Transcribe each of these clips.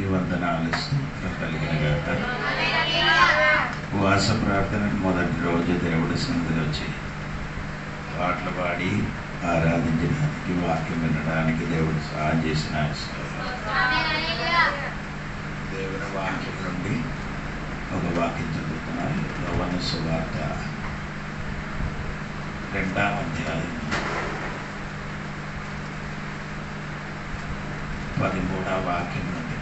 వందనాలు స్తోత్రం కలిగిన గాక ఉపవాస ప్రార్థన మొదటి రోజు దేవుడి సన్నిధిలో వచ్చి పాటలు పాడి ఆరాధించడానికి వాక్యం వినడానికి దేవుడు సహాయం చేసిన దేవుని వాక్యం నుండి ఒక వాక్యం చదువుతున్నాను యవన సువార్త రెండవ అధ్యాయం పదిమూడవ వాక్యం నుండి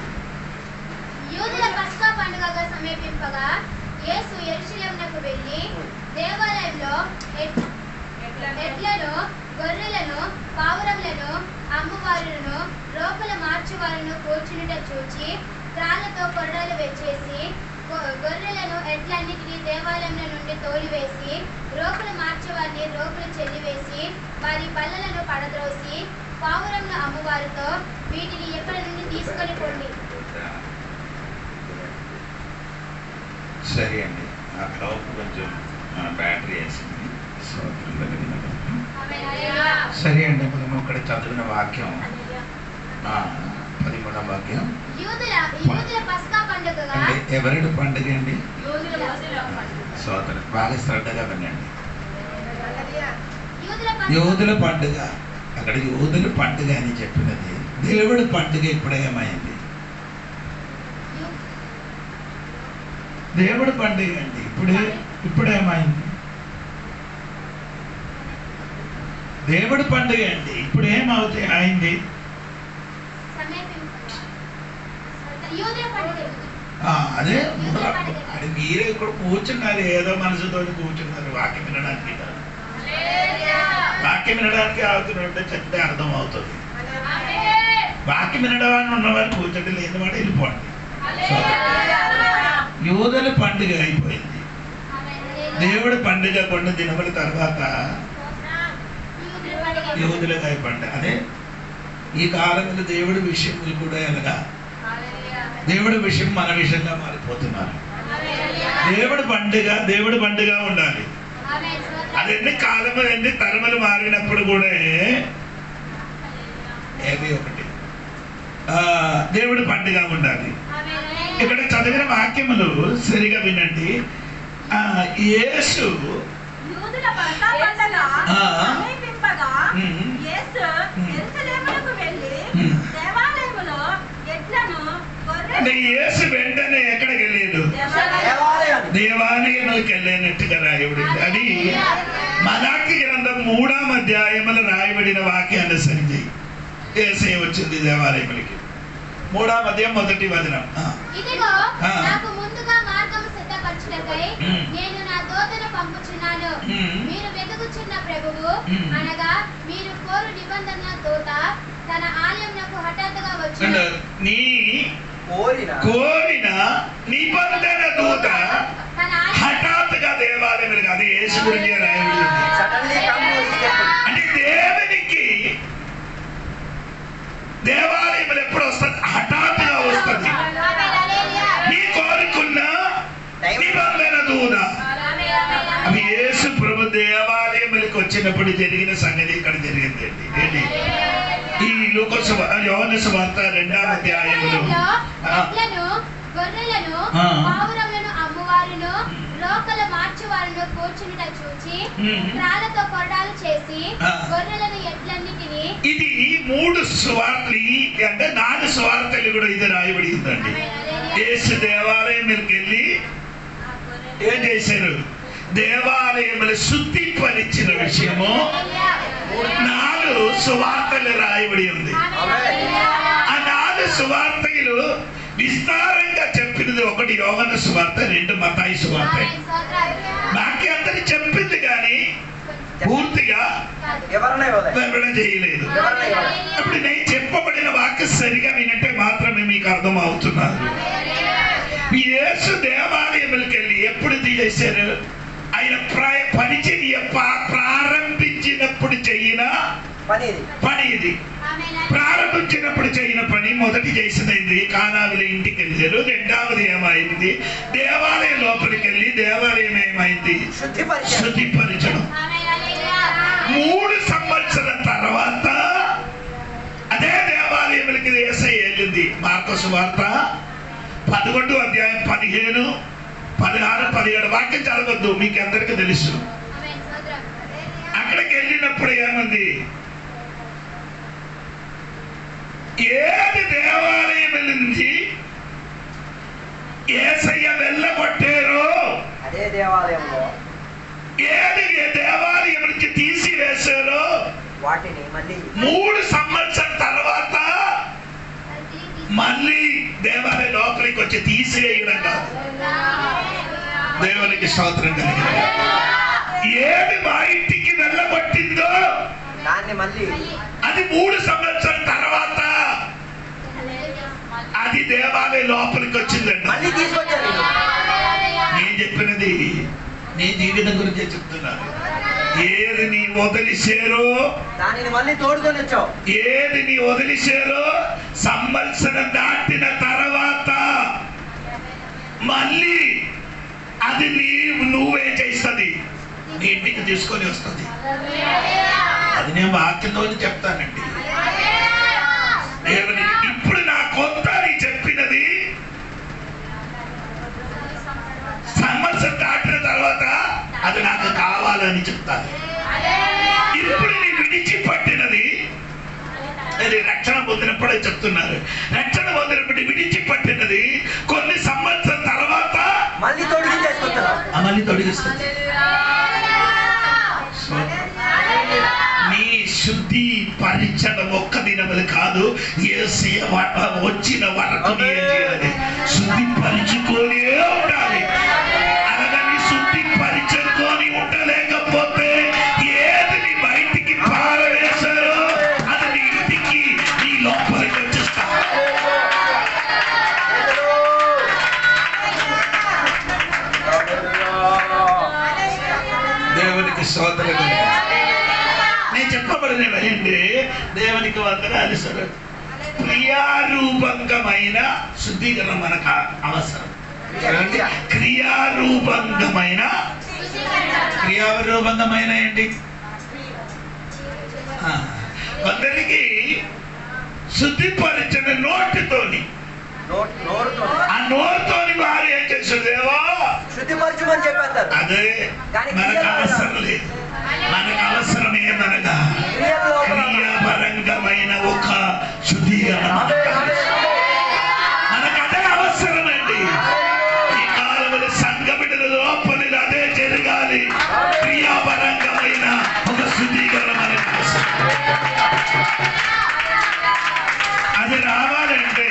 యూదుల పస్కా పండుగగా సమీపింపగా యేసు యెరూషలేమునకు వెళ్ళి దేవాలయంలో ఎట్- ఎడ్లను గొర్రెలను పావురములను అమ్మువారులను రోకల మార్చువారును కూర్చునుట చూచి త్రాళ్లతో కొరడాలు వెచ్చేసి గొ- గొర్రెలను ఎడ్లన్నిటినీ దేవాలయంలో నుండి తోలివేసి రోకులు మార్చేవారిని రోకులు చెల్లివేసి వారి బల్లలను పడద్రోసి పావురముల అమ్మువారితో వీటిని ఎక్కడి నుండి తీసుకొని పోండి సరే అండి ఆ లోపు కొంచెం ఆ, బ్యాటరీ వేసింది స్తోత్రం కలిగిన గాక. సరే అండి మనం ఇక్కడ చదివిన వాక్యం ఆ, పదిమూడవ వాక్యం యూదుల యూదుల పస్కా పండుగగా అంటే ఎవరి పండుగ అండి యూదుల సోదరు బాగా శ్రద్ధగా వినండి యూదుల పస్కా యోధుల పండుగ అక్కడ యోధుల పండుగ అని చెప్పినది దేవుడి పండుగ ఇప్పుడు ఏమైంది యు- దేవుడి పండుగ అండి ఇప్పుడే ఇప్పుడు ఏమైంది దేవుడి పండుగ అండి ఇప్పుడు ఏమవుతాయి అయింది సమీపింపగా యూదుల పండుగ ఆ, అదే అది మీరే ఇక్కడ కూర్చున్నారు ఏదో మనసుతో కూర్చున్నారు వాక్యం వినడానికి కాదు. వాక్యం వినడానికి అవుతుంటే చెప్తే అర్థం అవుతుంది వాక్యం వినడానికి ఉన్నవారు కూర్చోటి లేని వాడు వెళ్ళిపోండి యోధుల పండుగ అయిపోయింది దేవుడి పండుగ కొన్ని దినముల తర్వాత యూదుల పండుగ యోధులుగా అయిపోండి అదే ఈ కాలంలో దేవుడి విషయములు కూడా అనగా దేవుడి విషయం మన విషయంగా మారిపోతున్నారు దేవుడి పండుగ దేవుడి పండుగ ఉండాలి ఆమేన్ స్తోత్రం. అది ఎన్ని కాలము ఎన్ని తరములు మారినప్పుడు కూడా ఏది ఒకటి ఆ, దేవుడి పండుగ ఉండాలి ఆమేన్. ఇక్కడ చదివిన వాక్యములు సరిగా వినండి ఆ, యేసు యూదుల పస్కా పండగ ఆ. సమీపింపగా ఉమ్. యేసు ఉమ్. యెరూషలేమునకు వెళ్ళి ఉమ్. దేవాలయములో ఎడ్లను అంటే గొర్రెలను యేసు వెంటనే ఎక్కడికి వెళ్ళాడు దేవాలయం దేవాలయములకు వెళ్ళినట్టుగా రాయబడింది అది మలాకి గ్రంథం మూడాం అధ్యాయములు రాయబడిన వాక్యాన్ని సరిచేయి ఏసే వచ్చింది దేవాలయములకి మూడాం అధ్యాయం మొదటి వచనం ఆ. ఇదిగో ఆ. నాకు ముందుగా మార్గము సిద్ధపరచుటకై ఉమ్. నేను నా దూతను పంపుచున్నాను ఉమ్. మీరు వెతుకుచున్న ప్రభువు ఉమ్. అనగా మీరు కోరు నిబంధన దూత తన ఆలయంనకు హఠాత్తుగా వచ్చి అంటే నీ కోరిన కోరిన నిబంధన దూత తన ఆలయం హఠాత్తుగా దేవాలయములకు అది యేసు గురించి రాయబడింది సడన్లీ కమ్ అంటే దేవునికి దేవాలయములు ఎప్పుడు వస్తుంది హఠాత్తుగా వస్తుంది ఆమేన్, హల్లెలూయా. నీ కోరుకున్న నిబంధన దూత ఆమేన్, ఆమేన్, ఆమేన్. అవి యేసు ప్రభు దేవాలయములకు వచ్చినప్పుడు జరిగిన సంగతి ఇక్కడ జరిగిందండి ఏంటి ఈ లోకసు యోహన సువార్త రెండవ అధ్యాయములు ఆ, ఎడ్లను గొర్రెలను ఆ. పావురములను అమ్మువారును రోకల మార్చువారును కూర్చునిట చూచి ఉమ్. రాళ్లతో కొరడాలు చేసి ఆ. గొర్రెలను ఎడ్లన్నిటిని ఇది మూడు సువార్తలు ఈ- అంటే నాలుగు సువార్తలు కూడా ఇది రాయబడి ఉందండి యేసు దేవాలయంలోకి వెళ్ళి ఏం చేశారు దేవాలయములు శుద్ధిపరిచిన విషయము నాలుగు సువార్తలు రాయబడి ఉంది ఆ నాలుగు సువార్తలు విస్తారంగా చెప్పినది ఒకటి యోగన సువార్త రెండు మతాయి సువార్త బాకీ అందరికి చెప్పింది కానీ పూర్తిగా వివరణ ఇవ్వలే వివరణ చేయలేదు వివరణ ఇవ్వలే ఇప్పుడు నేను చెప్పబడిన వాక్య సరిగా వినంటే మాత్రమే మీకు అర్థం అవుతున్నారు ఈ యేసు దేవాలయములకు వెళ్ళి ఎప్పుడు తీసేశారు ఆయన ప్రాయ పరిచర్య పా- ప్రారంభించినప్పుడు చెయ్యిన పని ఇది పని ఇది ప్రారంభించినప్పుడు చేయని పని మొదటి చేసినది కానావిల ఇంటికి వెళ్ళారు రెండవది ఏమైంది దేవాలయం లోపలికి వెళ్ళి దేవాలయం ఏమైంది శుద్ధిపరిచారు శుద్ధిపరచడం మూడు సంవత్సరం తర్వాత అదే దేవాలయములకి లోపలికి వేసే వెళ్ళింది మార్కోసు వార్త పదకొండు అధ్యాయం పదిహేను పదహారు పదిహేడు వాక్యం చదవద్దు మీకు అందరికీ తెలుసు ఆమేన్. స్తోత్రం. అక్కడికి వెళ్ళినప్పుడు ఏమంది ఏది దేవాలయం నుంచి ఏసయ్య వెళ్ళగొట్టారో అదే దేవాలయంలో ఏది దేవాలయం నుంచి తీసివేశారో వాటిని మళ్ళీ మూడు సంవత్సరం తర్వాత అది తిరిగి మళ్ళీ దేవాలయ లోపలికి వచ్చి తీసివేయడం కాదు దేవునికి స్తోత్రం కలిగింది ఏది మా ఇంటికి వెళ్ళగొట్టిందో దాన్ని మళ్ళీ అది మూడు సంవత్సరం తర్వాత అది దేవాలయ లోపలికి వచ్చిందండి మళ్ళీ తీసుకొచ్చారు వీళ్ళు. నేను చెప్పినది నీ జీవితం గురించే చెప్తున్నాను ఏది నీ వదిలిసేరో దానిని మళ్ళీ తోడుకొని వచ్చావు ఏది నీ వదిలిసేరో సంవత్సరం దాటిన తర్వాత మళ్ళీ అది నీ నువ్వే చేస్తుంది నీ ఇంటికి తీసుకొని వస్తుంది అది నేను వాక్యంతో చెప్తానండి దేవునికి ఇప్పుడు నా కొత్త అని చెప్పినది సంవత్సరం దాటిన తర్వాత అది నాకు కావాలని చెప్తాను ఇప్పుడు నీ విడిచిపట్టినది అది రక్షణ పొందినప్పుడే చెప్తున్నారు రక్షణ పొందినప్పుడు విడిచిపట్టినది కొన్ని సంవత్సరం తర్వాత మళ్ళీ తోడుకి చేసుకొచ్చారు ఆ మళ్ళీ తొలగిస్తుంది నీ శుద్ధి పరీక్షణ ఒక్క దినములు కాదు ఏసయ్య వ- వచ్చిన వరకు నీ ఏం చేయాలి శుద్ధి పరుచుకొని ఉండాలి అనగా నీ శుద్ధి పరుచుకొని ఉండలేకపోతే ఏది నీ బయటికి పారవేశారో అది నీ ఇంటికి నీ లోపలికి వచ్చేస్తా దేవునికి స్తోత్రం నేను చెప్పబడిన ఏంటి దేవునికి వందనాలు సరే క్రియారూపంగమైన శుద్ధీకరణ మనకు అవసరం ఏమండి? క్రియారూపంగమైన క్రియారూపంగమైన ఏంటి ఆ, కొందరికి శుద్ధిపరిచిన నోటితోని నోట్ నోరుతో ఆ నోరుతోని వారు ఏం చేశారు దేవా శుద్ధిపరచమని చెప్పేస్తారు అదే మనకు అవసరం లేదు మనకు అవసరం ఏమనగా క్రియల లోపల క్రియాపరంగమైన ఒక శుద్ధీకరణ ఆమె, ఆమె, ఆమె. మనకు అదే అవసరమండి ఈ కాలంలో సంఘ బిడ్డల లోపలి అదే జరగాలి క్రియాపరంగమైన ఒక శుద్ధీకరణ మనకు అవసరం అది రావాలంటే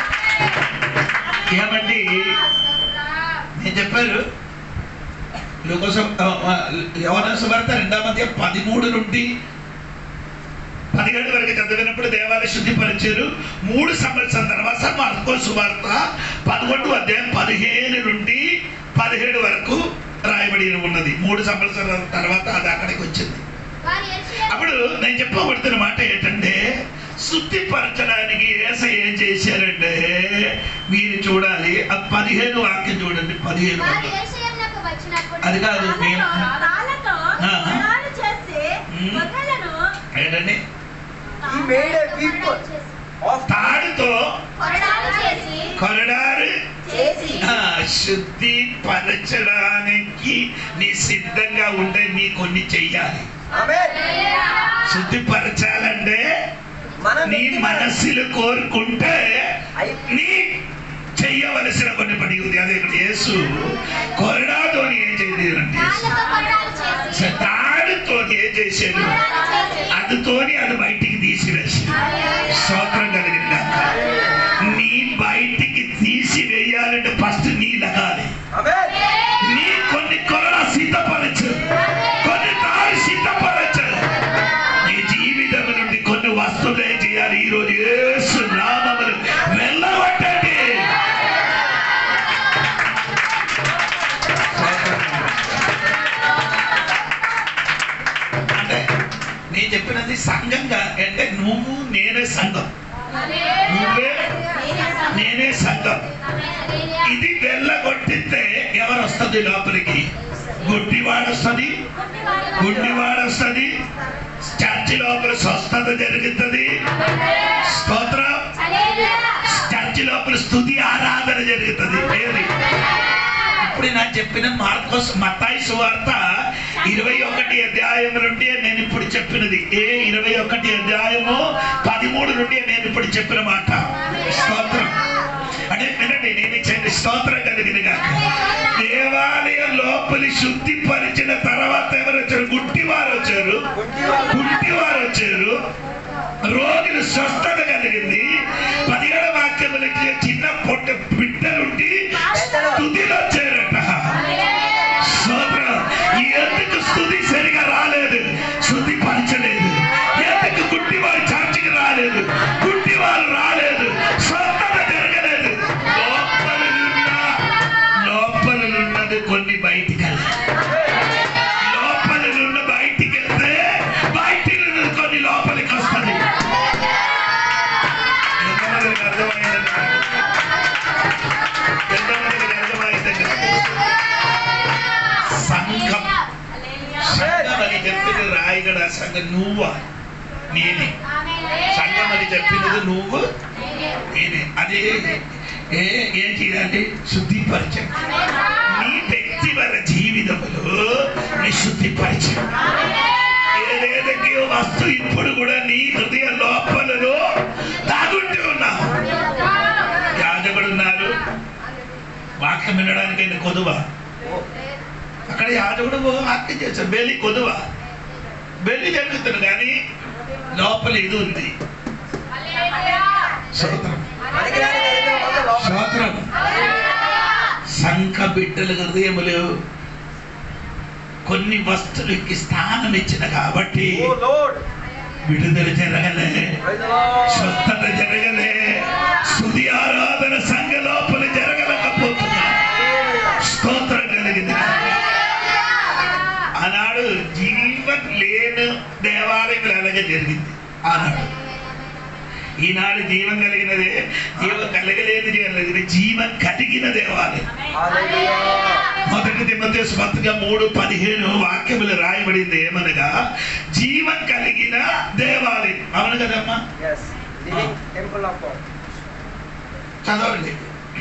ఏమండి నేను చెప్పారు లోకోసం యవన సువార్త రెండవ మధ్య పదిమూడు నుండి పదిహేడు వరకు చదివినప్పుడు దేవాలయ శుద్ధిపరిచారు మూడు సంవత్సరం తర్వాత మార్కో సువార్త పదకొండు అధ్యాయం పదిహేను నుండి పదిహేడు వరకు రాయబడి ఉన్నది మూడు సంవత్సరాల తర్వాత అది అక్కడికి వచ్చింది వారు యెరూషలేము అప్పుడు నేను చెప్పబడుతున్న మాట ఏంటంటే శుద్ధిపరచడానికి ఏస ఏం చేశారంటే మీరు చూడాలి ఆ పదిహేను వాక్యం చూడండి పదిహేను వారు వాక్యం యెరూషలేమునకు వచ్చినప్పుడు అది కాదు మేము రాళ్ళతో ఆ. గుణాలు చేసి ఉమ్. గొర్రెలను ఏంటండి ఈ మేడ్ ఏ పీపుల్ ఆఫ్ తాడుతో కొరడాలు చేసి కొరడారు చేసి ఆ, శుద్ధి పరచడానికి నీ సిద్ధంగా ఉండే నీ కొన్ని చెయ్యాలి ఆమె శుద్ధిపరచాలంటే మనం నీ మనస్సులు కోరుకుంటే అయి- నీ చెయ్యవలసిన కొన్ని పని ఉంది అదే ఇక్కడ యేసు కొరడాతోని ఏం చేయలేదండి రాళ్ళతో కొరడాలు చేసి తాడుతో ఏం చేశాడు కొరడాలు చేసి అదితోని అది బయటికి తీసివేసి స్తోత్రం కలిగిందా నీ బయటికి తీసివేయాలంటే ఫస్ట్ నీ లగాలి ఆమె నీ కొన్ని కొరడ సిద్ధపరచు కొన్ని తాడు సిద్ధపరచు నీ జీవితం నుండి కొన్ని వస్తువులు ఏం చేయాలి ఈ రోజు యేసు నామములు వెళ్ళగొట్టండి అంటే నేను చెప్పినది సంఘంగా అంటే నువ్వు నేనే సంఘం నువ్వే నేనే సంఘం ఇది వెళ్ళగొట్టితే ఎవరు వస్తుంది లోపలికి గుడ్డివాడు వస్తుంది గుడ్డివాడు వస్తుంది చర్చ చర్చి లోపల స్వస్థత జరుగుతుంది స్తోత్రం చర్చి లోపల స్థుతి ఆరాధన జరుగుతుంది ఏది ఇప్పుడు నాకు చెప్పిన మార్కోస్ మతాయి సువార్త ఇరవై ఒకటి అధ్యాయం నుండి నేను ఇప్పుడు చెప్పినది ఏ ఇరవై ఒకటి అధ్యాయము పదిమూడు నుండి నేను ఇప్పుడు చెప్పిన మాట స్తోత్రం అంటే వినండి నేను ఇచ్చండి స్తోత్రం కలిగిన గాక దేవాలయం లోపలి శుద్ధిపరిచిన తర్వాత ఎవరు వచ్చారు గుడ్డివారు వచ్చారు గుడ్డివారు వచ్చారు రోగులు స్వస్థత కలిగింది పదిహేడు వాక్యములకి చిన్న పొట్ట బిడ్డలుండి స్థుతిలో వచ్చారట స్తోత్రం ఎందుకు స్థుతి సరిగా రాలేదు స్థుతి పరచలేదు ఎందుకు గుడ్డి వారు చర్చికి రాలేదు గుడ్డి వారు రాలేదు స్వస్థత జరగలేదు లోపలనున్న లోపలనున్నది కొన్ని బయటికి లోపలనున్న బయటికి వెళ్తే బయటికి ఉన్నది కొన్ని లోపలికి వస్తుంది ఎంతమందికి అర్థమైందండి ఎంతమందికి అర్థమైందండి సంఘం సంఘం అని చెప్పింది రాయగడ సంఘం నువ్వా నేనే సంఘం అని చెప్పినది నువ్వు నేనే అదే ఏ ఏం చేయాలి శుద్ధిపరచం నీ వ్యక్తిగత జీవితంలో నీ శుద్ధిపరచం ఏదేదకి వస్తు ఇప్పుడు కూడా నీ హృదయ లోపలలో తాగుంటూ ఉన్నావు యాజకుడు ఉన్నారు వాక్యం వినడానికి ఆయన కొదువ అక్కడ యాజకుడు వాక్యం చేశాడు బెల్లి కొదువ బెల్లి జరుగుతుంది కానీ లోపల ఇది ఉంది స్తోత్రం స్తోత్రం సంఘ బిడ్డల హృదయములు కొన్ని వస్తువులకి స్థానం ఇచ్చిన కాబట్టి విడుదల జరగలే స్వస్థత జరగలే స్థుతి ఆరాధన సంఘ లోపల జరగలేకపోతున్నా స్తోత్రం కలిగింది ఆనాడు జీవం లేని దేవాలయం అలాగే జరిగింది ఆనాడు ఈనాడు జీవం కలిగినదే జీవం కలగలేదు జీవం జీవం కలిగిన దేవాలయం మొదటి తిమ్మతేసు పత్రిక మూడు పదిహేను వాక్యములు రాయబడింది ఏమనగా జీవం కలిగిన దేవాలయం అవును కదమ్మా టెంపుల్ ఆఫ్ గాడ్ చదవండి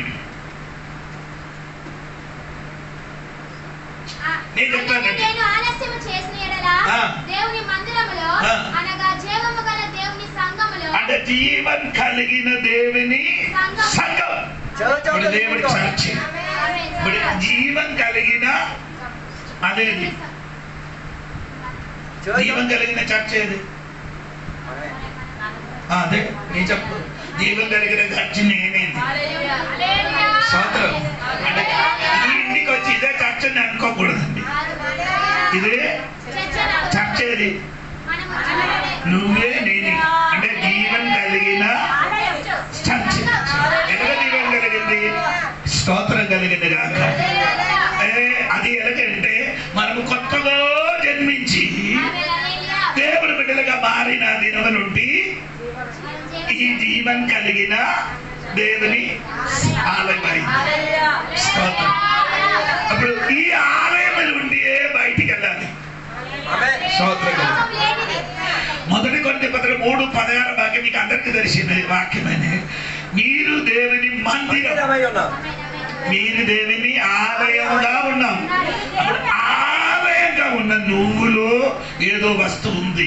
నేను చెప్తానండి. నేను ఆలస్యము చేసిన ఎడల ఆ. దేవుని మందిరములో ఆ. అనగా జీవము గల దేవుని సంఘములో అంటే జీవం కలిగిన దేవుని సంఘం చర్చ్ ఇప్పుడు దేవుడి చర్చి ఇప్పుడు జీవం కలిగిన అదేది జీవం కలిగిన చర్చ్ ఏది ఆ, అదే నీ చెప్పు జీవం కలిగిన చర్చ్ నేనేది స్తోత్రం అంటే ఈ ఇంటికి వచ్చి ఇదే చర్చ్ అని అనుకోకూడదండి ఇదే చర్చ్ ఏది నువ్వే నేనే అంటే జీవం కలిగిన చర్చ్ ఎక్కడ జీవం కలిగింది స్తోత్రం కలిగింది కాక ఏ, అది ఎలాగంటే మనము కొత్తగా జన్మించి దేవుని బిడ్డలుగా మారిన దినము నుండి ఈ జీవం కలిగిన దేవుని ఆలయమైంది స్తోత్రం అప్పుడు ఈ ఆలయం నుండి బయటికి వెళ్ళాలి స్తోత్రం కలిగింది మొదటి కొన్ని పత్రిక మూడు పదహారు భాగ్యం మీకు అందరికీ తెలిసింది వాక్యమని మీరు దేవుని మందిరం మీరు దేవుని ఆలయంగా ఉన్నాం అప్పుడు ఆలయంగా ఉన్న నువ్వులో ఏదో వస్తువు ఉంది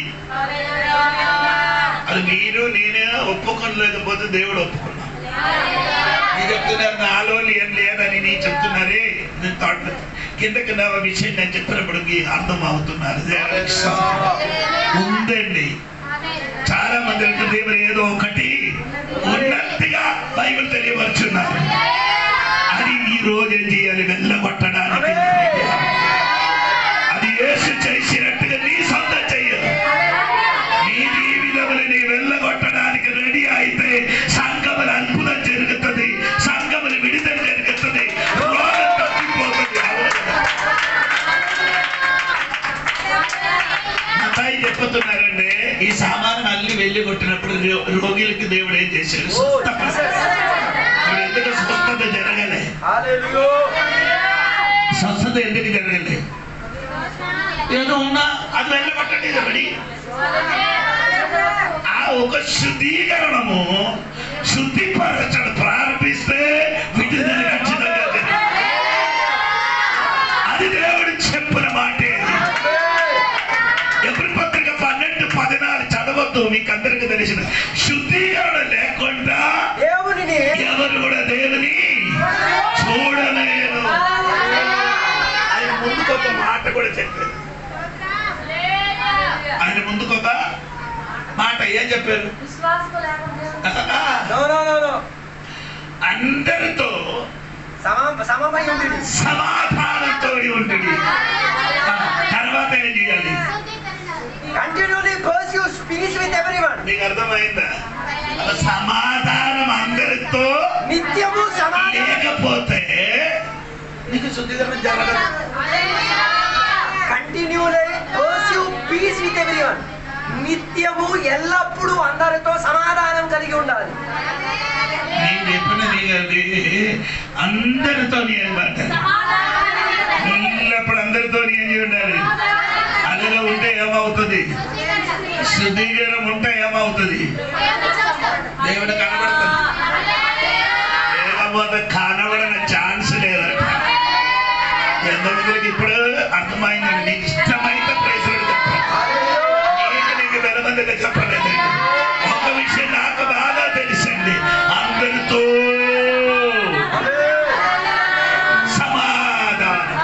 అది మీరు నేనే ఒప్పుకోలేకపోతే దేవుడు ఒప్పుకున్నా మీరు చెప్తున్నారు నాలో ఏం లేదని నీ చెప్తున్నారే నేను థాట్ కిందకి నా విషయం నేను చెప్పినప్పుడు మీకు అర్థం అవుతున్నారు దేవునికి స్తోత్రం. ఉందండి చాలా మంది అంటారు, దేవుడు ఏదో ఒకటి ఉన్నట్టుగా బైబిల్ తెలియవచ్చున్నారు అది ఈ రోజు ఏం చేయాలి వెళ్ళగొట్టడానికి అది యేసు చేసినట్టుగా నీ సొంత చెయ్యదు నీ జీవితములు నీ వెళ్ళగొట్టడానికి రెడీ అయితే సంఘములు అద్భుతం జరుగుతుంది సంఘములు విడుదల జరుగుతుంది రోగం తప్పిపోతుంది అవును కదా? మతాయి చెప్పుతున్నారండి ఈ సామాను అల్లి వెళ్ళి కొట్టినప్పుడు రో- రోగిలకి దేవుడు ఏం చేశాడు స్వస్థపరిచాడు. ఇప్పుడు ఎందుకు స్వస్థత జరగలే స్వస్థత ఎందుకు జరగలే ఏదో ఉన్నా అది వెళ్ళగొట్టండి రెడీ ఒక శుద్ధీకరణము శుద్ధిపరచడం ప్రారంభిస్తే విడుదల ఖచ్చితంగా జరుగుతుంది. అది దేవుడు చెప్పిన మాటే ఎవరి పత్రిక పన్నెండు పదినాలుగు చదవద్దు మీకు అందరికి తెలిసిన శుద్ధీకరణ లేకుండా దేవునిని ఎవరు కూడా దేవుని చూడలేరు ఆయన ముందుకు ఒక మాట కూడా చెప్పారు ఆయన ముందుకు ఒక మాట ఏం చెప్పారు నో నో నో నో అందరితో సమ సమమై ఉంది సమాధానంతో ఉంటుంది తర్వాత ఏం చేయాలి continuously pursue peace with everyone నీకు అర్థమైందా అలా సమాధానం అందరితో నిత్యము సమాధానం లేకపోతే నీకు శుద్ధీకరణ జరగదు continuously pursue peace with everyone నిత్యము ఎల్లప్పుడూ అందరితో సమాధానం కలిగి ఉండాలి నేను చెప్పినది అది అందరితో అనమాట ఎల్లప్పుడు అందరితో ఏం ఉండాలి అందులో ఉంటే ఏమవుతుంది శుద్ధీకరణ ఉంటే ఏమవుతుంది దేవుడు కనబడుతుంది లేకపోతే కనబడిన ఛాన్స్ లేదట ఎంతమందికి ఇప్పుడు అర్థమైందండి నీకు ఇష్టమైతే ప్రైజ్లు చెప్పాలి నీకు నీకు వెలమందిగా చెప్పలేదు ఒక విషయం నాకు బాగా తెలుసండి అందరితో సమాధానం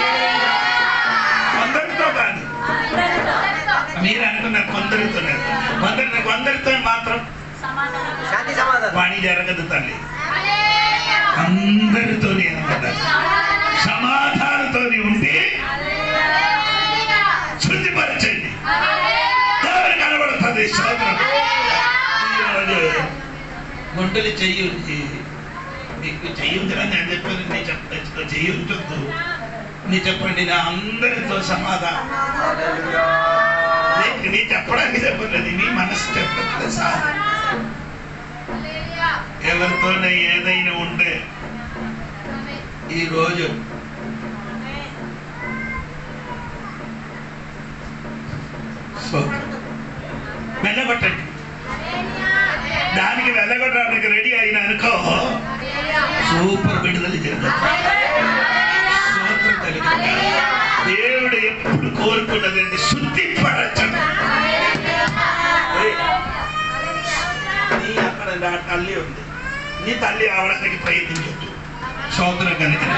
కొందరితో కాదు మీరు అనుకున్నారు కొందరితో లేదు. కొందరి కొందరితో మాత్రం శాంతి సమాధానం పని జరగదు తల్లి అందరితో సమాధానంతో ఉండి శుద్ధిపరచండి దేవుడు కనబడుతుంది స్తోత్రం ఈరోజు గుంటలు చెయ్యి మీకు చెయ్యి ఉందని నేను చెప్పాను నీ చెప్ప చెయ్యి ఉంటుంది నీ చెప్పండి నా అందరితో సమాధానం నీకు నీ చెప్పడానికి చెప్పలేదు నీ మనసు చెప్పలేదు సార్ ఎవరితోనే ఏదైనా ఉంటే ఈ రోజు వెళ్ళగొట్టండి దానికి వెళ్ళగొట్టడానికి రెడీ అయిన అనుకో సూపర్ విడుదల జరుగుతుంది స్తోత్రం కలుగుతుంది. దేవుడు ఎప్పుడు కోరుకున్నదండి శుద్ధి పరచడం ఏయ్, నీ అక్కడ నా తల్లి ఉంది నీ తల్లి అవడానికి ప్రయత్నించొద్దు స్తోత్రం కలిగిన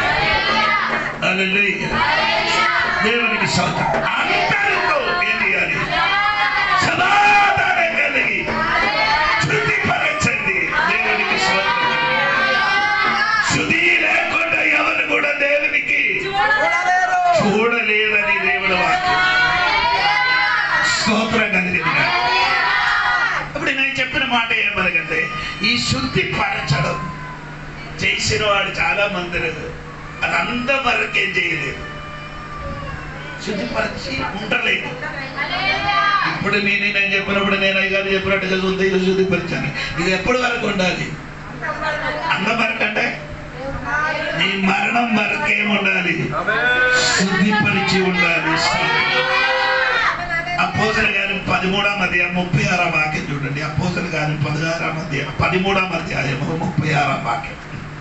దేవునికి స్తోత్రం అందరితో ఏం చేయాలి సమాధానం కలిగి శుద్ధిపరచండి దేవునికి స్తోత్రం శుద్ధి లేకుండా ఎవరు కూడా దేవునికి చూడలేరు చూడలేదని దేవుడు వాక్యం స్తోత్రం కలిగింది ఇప్పుడు నేను చెప్పిన మాట ఏమనగంటే ఈ శుద్ధి పరచడం చేసిన వాడు చాలా మంది ఉన్నారు. అది అంత వరకేం చేయలేదు శుద్ధిపరిచి ఉండలేదు ఇప్పుడు నేను నేను చెప్పినప్పుడు నేను అయ్యగారు చెప్పినట్టుగా ఉంది శుద్ధిపరిచాను ఇది ఎప్పటి వరకు ఉండాలి అంత వరకు అంటే నీ మరణం వరకేం ఉండాలి శుద్ధిపరిచి ఉండాలి అపోసల గారి పదిమూడాం అధ్యాయం ముప్పై ఆరాం వాక్యం చూడండి అపోసల గారి పదహారాం అధ్యాయం పదిమూడాం అధ్యాయము ముప్పై ఆరాం వాక్యం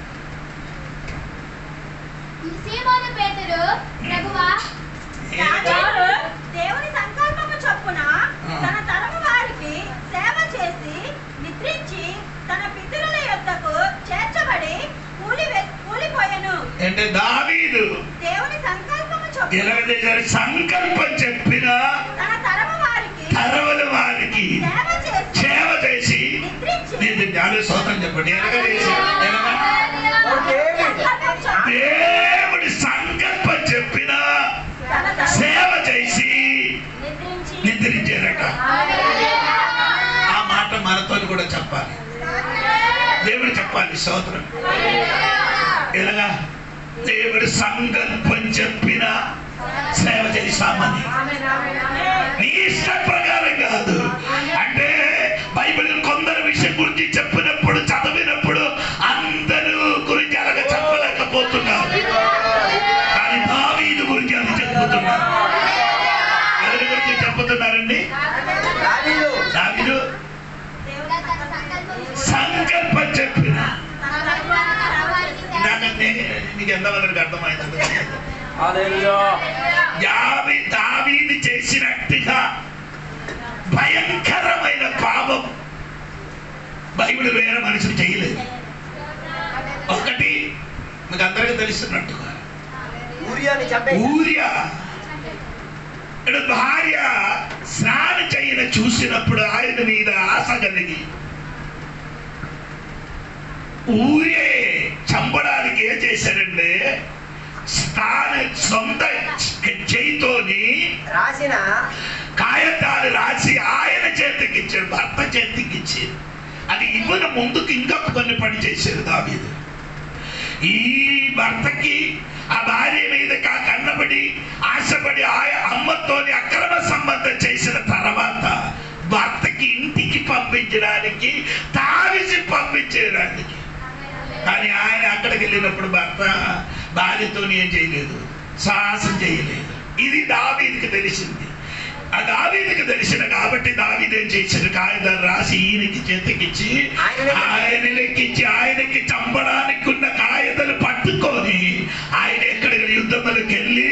సీమోను పేతురు ప్రభువా వారు దేవుని సంకల్పము చొప్పున తన తరము వారికి సేవ చేసి నిద్రించి తన పితరుల యొద్దకు చేర్చబడి కూలి కూలిపోయెను అంటే దావీదు దేవుని సంకల్పము చొప్పున ఎలాగ చేశారు సంకల్పం చెప్పిన తన తరము వారికి తరవల వారికి సేవ చేసి సేవ చేసి నిద్రించి నేను జ్ఞాన స్తోత్రం చెప్పండి ఎలాగ చేసి ఎలాగ? ఓ డేవిడ్ సంకల్పం చొప్పున దేవుడి సంకల్పం చెప్పిన తన తరము సేవ చేసి నిద్రించి నిద్రించారట ఆ మాట మనతో కూడా చెప్పాలి దేవుడు చెప్పాలి స్తోత్రం ఎలాగా దేవుడు సంకల్పం చెప్పిన సేవ చేశామని నీ ఇష్ట ప్రకారం కాదు అంటే బైబిల్ కొందరు విషయం గురించి చెప్పినప్పుడు చదివినప్పుడు అందరూ గురించి అలాగ చెప్పలేకపోతున్నారు కానీ దావీదు గురించి అది చెప్పుతున్నారు ఎవరి గురించి చెప్పుతున్నారండి దావీదు దావీదు మీకు ఎంతమందికి అర్థమైంది హల్లెలూయా యావి దావీది చేసినట్టుగా భయంకరమైన పాపం బైబిల్ వేరే మనుషులు చేయలేదు ఒకటి మీకు అందరికీ తెలుస్తున్నట్టుగా ఊరియాని చంపే ఊరియా ఇక్కడ భార్య స్నానం చేయన చూసినప్పుడు ఆయన మీద ఆశ కలిగి ఊరే చంపడానికి ఏం చేశాడంటే స్థాన సొంత చేయితోని రాసిన కాయతాలు రాసి ఆయన చేతికి ఇచ్చాడు భర్త చేతికి ఇచ్చాడు అది ఇవ్వన ముందుకు ఇంకా కొన్ని పని చేశాడు దావీదు ఈ భర్తకి ఆ భార్య మీద కా కన్నబడి ఆశపడి ఆయ అమ్మతోని అక్రమ సంబంధం చేసిన తర్వాత భర్తకి ఇంటికి పంపించడానికి తావిసి పంపించడానికి కానీ ఆయన అక్కడికి వెళ్ళినప్పుడు భర్త భార్యతో ఏం చేయలేదు సాహసం చేయలేదు ఇది దావీదికి తెలిసింది ఆ దావీదికి తెలిసిన కాబట్టి దావీదు ఏం చేశాడు కాగితాలు రాసి ఈయనకి చేతికిచ్చి ఆయనకి- ఆయన లెక్కించి ఆయనకి చంపడానికి ఉన్న కాగితాలు పట్టుకొని ఆయన ఎక్కడికి యుద్ధములకు వెళ్ళి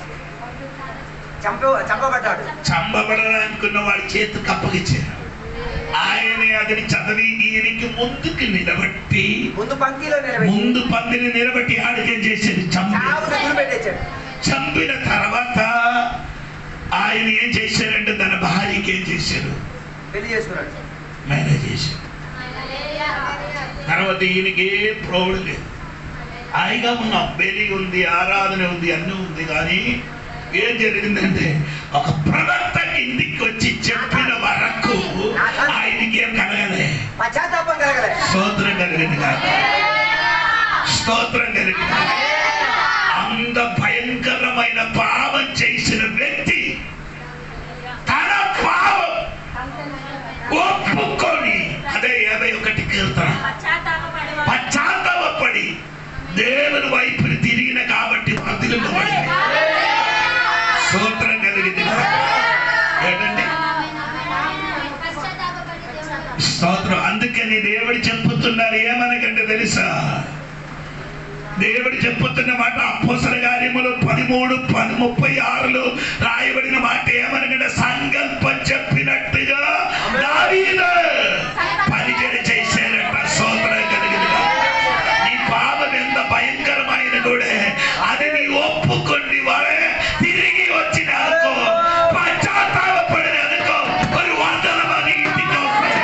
చంప చంపబడ్డాడు చంపబడాలనుకున్న వాడి చేతికి అప్పగిచ్చారు ఆయనే అతని చదివి ఈయనకి ముందుకు నిలబట్టి ముందు పంక్తిలో నిలబెట్టి ముందు పందిని నిలబెట్టి ఆడికేం చేశాడు చంపి చావుకు గురి పెట్టేశాడు చంపిన తర్వాత ఆయన ఏం చేశారంటే తన భార్యకి ఏం చేశారు పెళ్లి చేసుకున్నాడు మేనేజ్ చేశారు తర్వాత ఈయనకి ఏ ప్రోడు లేదు హాయిగా ఉన్నాం బలి ఉంది ఆరాధన ఉంది అన్నీ ఉంది కానీ ఏం జరిగిందంటే ఒక ప్రవక్త ఇంటికి వచ్చి చెప్పిన వరకు ఆయనకి ఏం కలగలే పశ్చాత్తాపం కలగలే స్తోత్రం కలిగింది కాదు స్తోత్రం కలిగింది కాదు. అంత భయంకరమైన పాపం చేసిన వ్యక్తి తన పాపం ఒప్పుకొని అదే యాభై ఒకటి కీర్తన పశ్చాత్తాపపడేవాడు పశ్చాత్తాపడి దేవుని వైపుని తిరిగిన కాబట్టి వదిలింపబడింది స్తోత్రం కలిగింది కాదు. ఏంటండి పశ్చాత్తాపపడి దేవుడు స్తోత్రం అందుకని దేవుడు చెప్పుతున్నారు ఏమనకంటే తెలుసా దేవుడు చెప్పుతున్న మాట అపోసల కార్యములు పదిమూడు పది ముప్పై ఆరులో రాయబడిన మాట ఏమనకంటే సంకల్పం చెప్పినట్టుగా దావీదు పరిచయం చేశారట స్తోత్రం కలిగింది నీ పాపం ఎంత భయంకరమైన కూడా అది నీ ఒప్పుకొని వాడే తిరిగి వచ్చిన అనుకో పశ్చాత్తాపడిన అనుకో మరి వందల మంది ఇంటికి వస్తారు.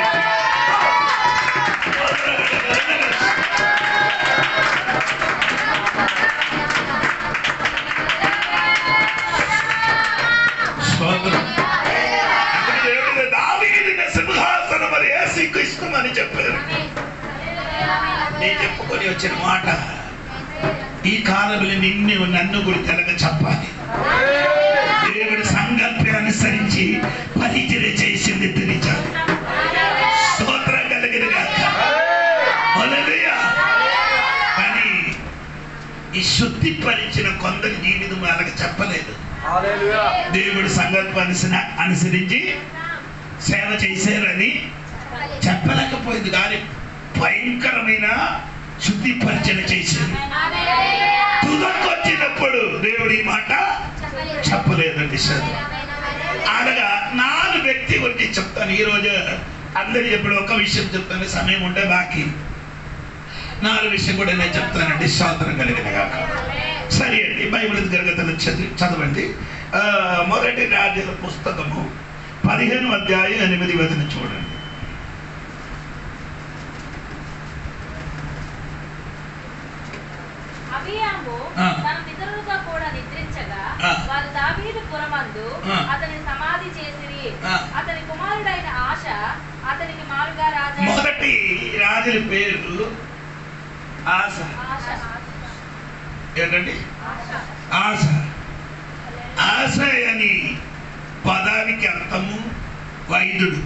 స్తోత్రం. అప్పుడు దేవుడు దావీదుని సింహాసనం మరి ఏసీకు ఇష్టమని చెప్పారు నేను చెప్పుకొని వచ్చిన మాట ఈ కాలంలో నిన్ను నన్ను కూడా తెలగ చెప్పాలి దేవుడి సంకల్పం అనుసరించి పరిచయం చేసింది తెలిచాలి స్తోత్రం కలిగిన గాక. హల్లెలూయా. కానీ ఈ శుద్ధిపరిచిన కొందరి జీవితం వాళ్ళకి చెప్పలేదు హల్లెలూయా దేవుడి సంకల్పాన్ని అనుసరించి సేవ చేశారని చెప్పలేకపోయింది కానీ భయంకరమైన శుద్ధిపరిచన చేశారు తుదకు వచ్చినప్పుడు దేవుడు ఈ మాట చెప్పలేదండి సార్ అనగా నాలుగు వ్యక్తి గురించి చెప్తాను ఈరోజు అందరు ఎప్పుడు ఒక విషయం చెప్తాను సమయం ఉంటే బాకీ నాలుగు విషయం కూడా నేను చెప్తానండి స్తోత్రం కలిగిన కాక సరే అండి బైబిల్ గ్రగతలు చదివి చదవండి ఆ, మొదటి రాజ్యాల పుస్తకము పదిహేను అధ్యాయం ఎనిమిది వదిన చూడండి అబియాము ఆ. తన పితరులతో కూడా నిద్రించగా ఆ. వారు దావీదు పురమందు ఆ. అతని సమాధి చేసిరి ఆ. అతని కుమారుడైన ఆశ అతనికి మారుగా రాజా మొదటి రాజుల పేరు ఆశ ఆశ ఏంటండి ఆశ ఆశ ఆశ అని పదానికి అర్థము వైద్యుడు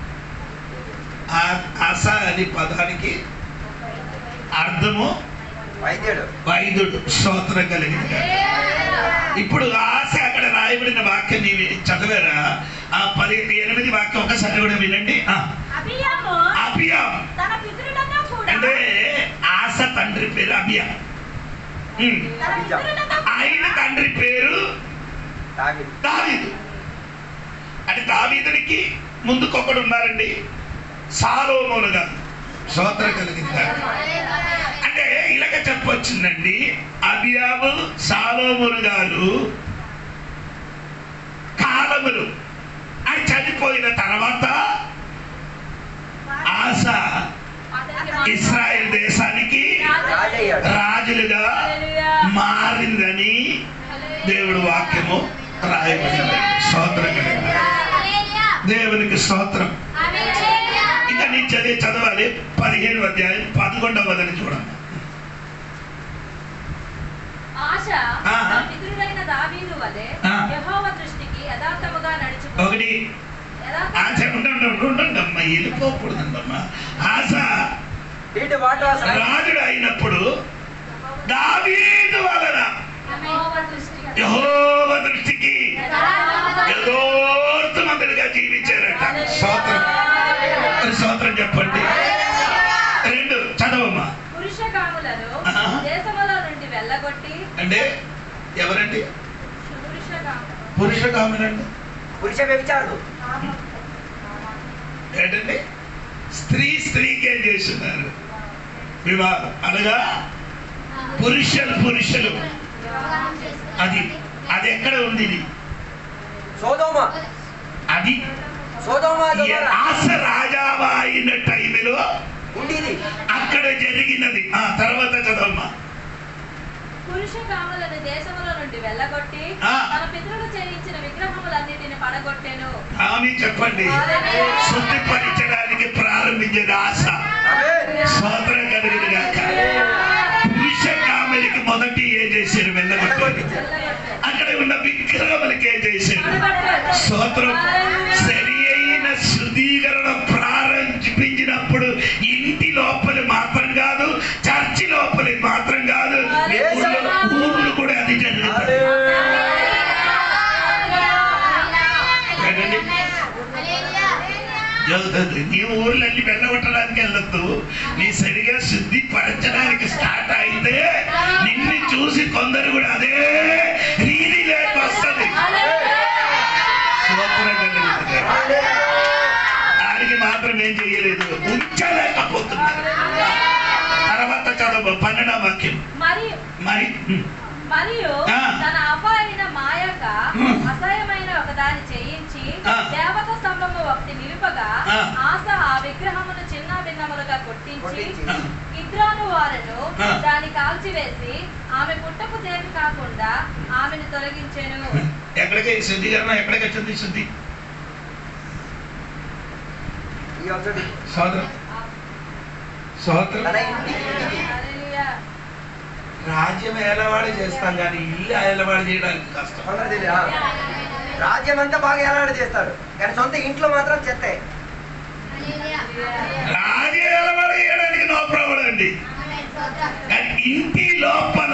ఆ- ఆశ అని పదానికి అర్థము వైద్యుడు వైద్యుడు స్తోత్రం కలిగింది ఇప్పుడు ఆశ అక్కడ రాయబడిన వాక్యం నీవి చదివారా ఆ పది ఎనిమిది వాక్యం ఒకసారి కూడా వినండి ఆ, అబియాము అభియా తన పితరులతో కూడా అంటే ఆశ తండ్రి పేరు అభియా ఉమ్. అభిజా. ఆయన తండ్రి పేరు దావీదు. దావీదు అంటే దావీదునికి ముందుకొకడు ఉన్నారండి సాలోమోను గారు స్తోత్రం కలిగింది అంటే ఇలాగ చెప్పొచ్చిందండి అబియాబు సాలోములు గారు కాలములు ఆయన చనిపోయిన తర్వాత ఆశ అతనికి ఇస్రాయెల్ దేశానికి రాజయ్యాడు రాజులుగా మారిందని దేవుడు వాక్యము రాయబడింది స్తోత్రం కలిగింది హల్లెలూయా. దేవునికి స్తోత్రం హల్లెలూయా. ఇక నీ చదివి చదవాలి పదిహేను అధ్యాయం పదకొండవ వదని చూడండి ఆశ ఆ. తన పితరుడైన దావీదు వలె ఆ. యెహోవా దృష్టికి యథార్థముగా నడుచుకో ఒకటి యథార్థ- ఆశ ఉండండి ఉండండి అమ్మా వెళ్ళిపోకూడదండమ్మా ఆశ Did what was right. రాజుడు అయినప్పుడు దావీదు వలన యెహోవా దృష్టికి యెహోవ దృష్టికి యథార్థముగా యథోత్తమంతులుగా జీవించారట స్తోత్రం మరి స్తోత్రం చెప్పండి రెండు చదవమ్మా పురుష కాములను ఆహా. దేశములో నుండి వెళ్ళగొట్టి అంటే ఎవరండి పురుష కాములు పురుష కాములండి పురుష వ్యభిచారుడు ఏంటండి స్త్రీ స్త్రీకే చేస్తున్నారు వివాహం అనగా పురుషులు పురుషులు అది అది ఎక్కడ ఉంది ఇది సోదోమ అది సోదోమ ఈ గొమొర్రా. ఆశ రాజావా అయిన టైంలో ఉండేది అక్కడ జరిగినది ఆ తర్వాత చదవమ్మా పురుష కాములను దేశములో నుండి వెళ్ళగొట్టి ఆ. తన పితరులు చేయించిన విగ్రహములన్నిటిని పడగొట్టెను ఆమె చెప్పండి శుద్ధిపరచడానికి ప్రారంభించేది ఆశ ఆమేన్. స్వాతంత్రం కలిగింది కాక పురుష కామెరికి మొదటి ఏం చేశారు వెళ్ళగొట్టారు వెళ్ళగొట్టించారు. అక్కడ ఉన్న విగ్రహములకి ఏం చేశారు పడగొట్టారు. స్తోత్రం సరి అయిన శుద్ధీకరణ ప్రారంభించినప్పుడు ఇంటి లోపలి మాత్రం కాదు చర్చి లోపలి మాత్రం కాదు ఊర్లో- ఊర్లు కూడా అది జరుగుతుంది ఏంటండి? జరుగుతుంది నీ ఊర్లన్నీ వెళ్ళగొట్టడానికి వెళ్ళొద్దు నీ సరిగా శుద్ధి పరచడానికి స్టార్ట్ అయితే నిన్ను చూసి కొందరు కూడా అదే రీతిలోకి వస్తుంది స్తోత్రం కలుగుతుంది. దానికి మాత్రం ఏం చేయలేదు ఉంచలేకపోతున్నారు తర్వాత చదవ పన్నెండవ వాక్యం మరియు మరి ఉమ్, మరియు ఆ. తన అవ్వ అయిన మాయక ఉమ్. అసహ్యమైన ఒకదాన్ని చేయించి ఆ. దేవత స్తంభము ఒకటి నిలుపగా ఆ. ఆశ ఆ విగ్రహమును చిన్న భిన్నములుగా కొట్టించి కొట్టించి. ఆ, ఇద్రాను వారను ఆ. దాన్ని కాల్చివేసి ఆమె పుట్టపు చేతి కాకుండా ఆమెను తొలగించెను ఎక్కడికి శుద్ధీకరణ ఎక్కడికి వచ్చింది శుద్ధి ఈ ఒకటి సోదరం సోదరం తన ఇంటికి ఇంటికి. హల్లెలూయా. రాజ్యం ఏలవాడు చేస్తాం కానీ ఇల్లు ఏలవాడు చేయడానికి కష్టం కొందరు తెలియదు, ఆ. రాజ్యం అంతా బాగా ఎలాంటి చేస్తారు కానీ సొంత ఇంట్లో మాత్రం చెత్తే రాజ్యం ఏలవాడు చేయడానికి నో ప్రాబ్లం అండి కానీ ఇంటి లోపల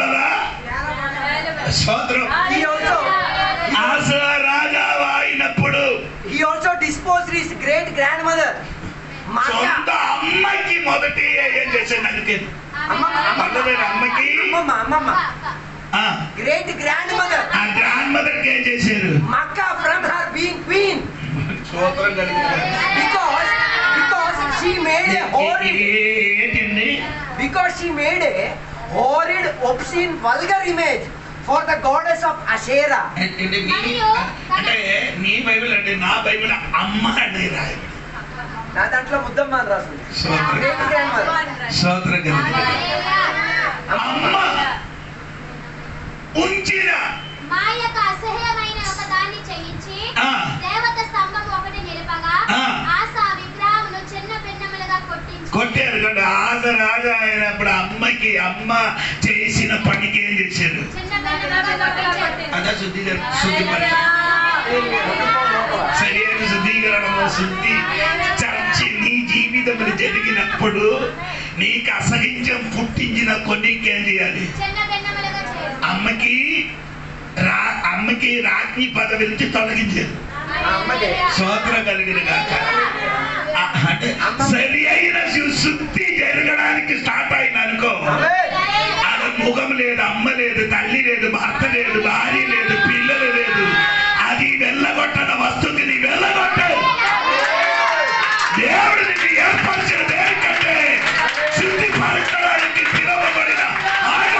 సోదరం He also ఆశ రాజావా అయినప్పుడు he also disposed his great grandmother సొంత అమ్మకి మొదటి ఏం చేశాడు అందుకే పల్లెమైన అమ్మకి అమ్మమ్మ అమ్మమ్మ ఆ, గ్రేట్ గ్రాండ్ మదర్ ఆ గ్రాండ్ మదర్ కి ఏం చేశారు మక్క ఫ్రమ్ హర్ బీయింగ్ క్వీన్ స్తోత్రం కలిగింది because because she made a horrid ఏంటండి because she made a horrid obscene vulgar image for the goddess of Asherah ఏంటండి మీ మరియు అంటే నీ బైబిల్ అంటే నా బైబిల్ అమ్మ అని రాయబడి నా దాంట్లో ముద్దమ్మ అని రాస్తుంది స్తోత్రం గ్రేట్ గ్రాండ్ మదర్ స్తోత్రం కలిగింది అమ్మ ఉంచిన మాయక అసహ్యమైన ఒక దాన్ని చేయించి ఆ, దేవత స్తంభం ఒకటి నిలపగా ఆ. ఆశ ఆ విగ్రహమును చిన్న భిన్నములుగా కొట్టించి కొట్టారు కదా ఆశ రాజా అయినప్పుడు అమ్మకి అమ్మ చేసిన పనికి ఏం చేశారు చిన్న భిన్నములుగా కొట్టించారు అదే శుద్ధీకరణ శుద్ధిపరచ సరైన శుద్ధీకరణము శుద్ధి చర్చి నీ జీవితంలో జరిగినప్పుడు నీకు అసహించం పుట్టించిన కొన్ని ఏం చేయాలి చిన్న భిన్నములుగా చేయాలి అమ్మకి రా అమ్మకి రాజ్ఞి పదవి నుంచి తొలగించారు అమ్మకి. స్తోత్రం కలిగిన కాక ఆ, అంటే సరి అయిన శు- శుద్ధి జరగడానికి స్టార్ట్ అయిన అనుకో ఆమేన్. అది ముఖం లేదు అమ్మ లేదు తల్లి లేదు భర్త లేదు భార్య లేదు పిల్లలు లేదు అది వెళ్ళగొట్టన వస్తువుకి నీ వెళ్ళగొట్టు దేవుడు నిన్ను ఏర్పరిచిన దేనికంటే శుద్ధి పరచడానికి పిలువబడిన ఆయన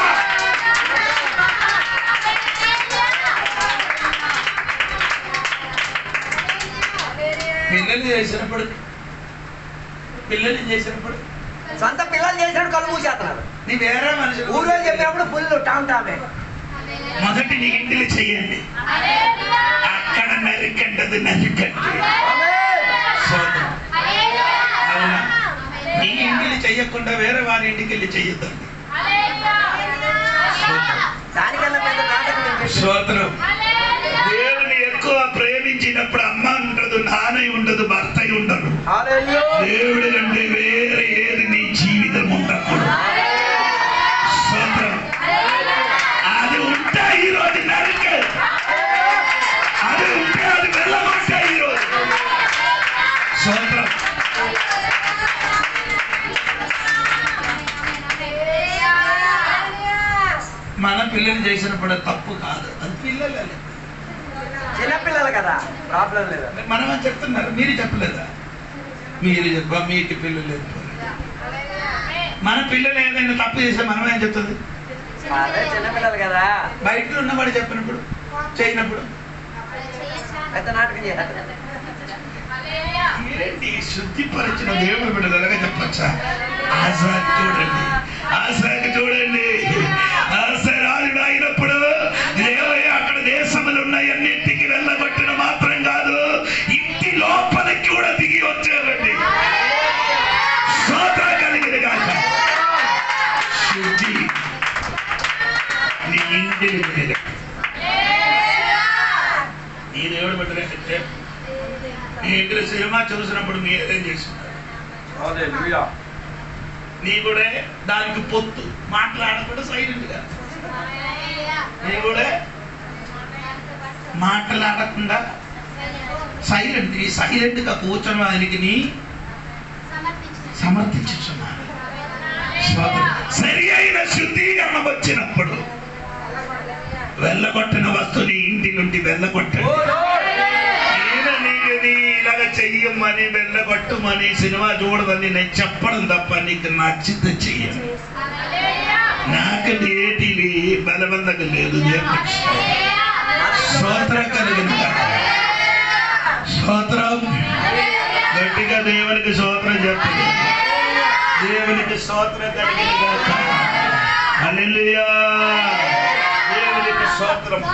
పిల్లలు చేసినప్పుడు పిల్లలు చేసినప్పుడు సొంత పిల్లలు చేసినప్పుడు కళ్ళు మూసేస్తున్నారు నీ వేరే మనుషులు ఊళ్ళో చెప్పినప్పుడు ఫుల్ టామ్ టామే మొదటి నీ ఇంటిని చెయ్యండి అక్కడ నరికంటది నరికండి సోదరం అవునా నీ ఇంటిని చెయ్యకుండా వేరే వారి ఇంటికి వెళ్ళి చెయ్యొద్దండి దానికన్నా పెద్ద నాటకం నేను పెట్టాను. స్తోత్రం దేవుని ఎక్కువ ప్రేమించినప్పుడు అమ్మ ఉండదు నాన్న ఉండదు భర్త ఉండదు హల్లెలూయా. దేవుడి కంటే వేరే ఏది నీ జీవితం ఉండకూడదు స్తోత్రం అది ఉంటే ఈ రోజు నరికే అది ఉంటే అది వెళ్ళగొట్టే ఈ రోజు స్తోత్రం మన పిల్లలు చేసినప్పుడు అది తప్పు కాదు అది పిల్లలే చిన్నపిల్లలు కదా ప్రాబ్లం లేదు మనం అని చెప్తున్నారు మీరు చెప్పలేదా మీరు చెప్ప మీకు పిల్లలు లేదు మన పిల్లలు ఏదైనా తప్పు చేస్తే మనం ఏం చెప్తుంది అదే చిన్నపిల్లలు కదా బయట ఉన్నవాడు చెప్పినప్పుడు చేయనప్పుడు పెద్ద నాటకం చేస్తారు ఏంటి శుద్ధిపరిచిన దేవుడు బిడ్డలుగా చెప్పచ్చా ఆశాకి చూడండి ఆశాకి చూడండి ఆశ రాజుడు అయినప్పుడు దేవయ్య అక్కడ దేశములు ఉన్నాయి అన్నింటికి వెళ్ళగొట్టిన మాత్రం కాదు ఇంటి లోపలికి కూడా దిగి వచ్చారండి స్తోత్రం కలిగిన కాక శుద్ధి నీ ఇంటిని మీద నీ దేవుడు బిడ్డలంటే నీ ఇంటిలో సినిమా చూసినప్పుడు మీరేం చేస్తున్నారు హల్లెలూయా. నీ కూడా దానికి పొత్తు మాట్లాడకుండా సైలెంట్ గా నీ కూడా మాట్లాడకుండా సైలెంట్ ఈ సైలెంట్ గా కూర్చొని ఆయనకి నీ సమర్థించున్నాను సరి అయిన శుద్ధీకరణ వచ్చినప్పుడు వెళ్ళగొట్టిన వస్తువుని ఇంటి నుండి వెళ్ళగొట్టాడు ఓ Lord. నేను నీకు నీ ఇలాగ చెయ్యమని వెళ్ళగొట్టమని సినిమా చూడదని నేను చెప్పడం తప్ప నీకు నచ్చితే చెయ్యను నాకు ఏటివి బలవంతకు లేదు దేవుడు స్తోత్రం కలిగిన గాక. స్తోత్రం గట్టిగా దేవునికి స్తోత్రం చెప్పదు దేవునికి స్తోత్రం కలిగిన గాక. హల్లెలూయా దేవునికి స్తోత్రం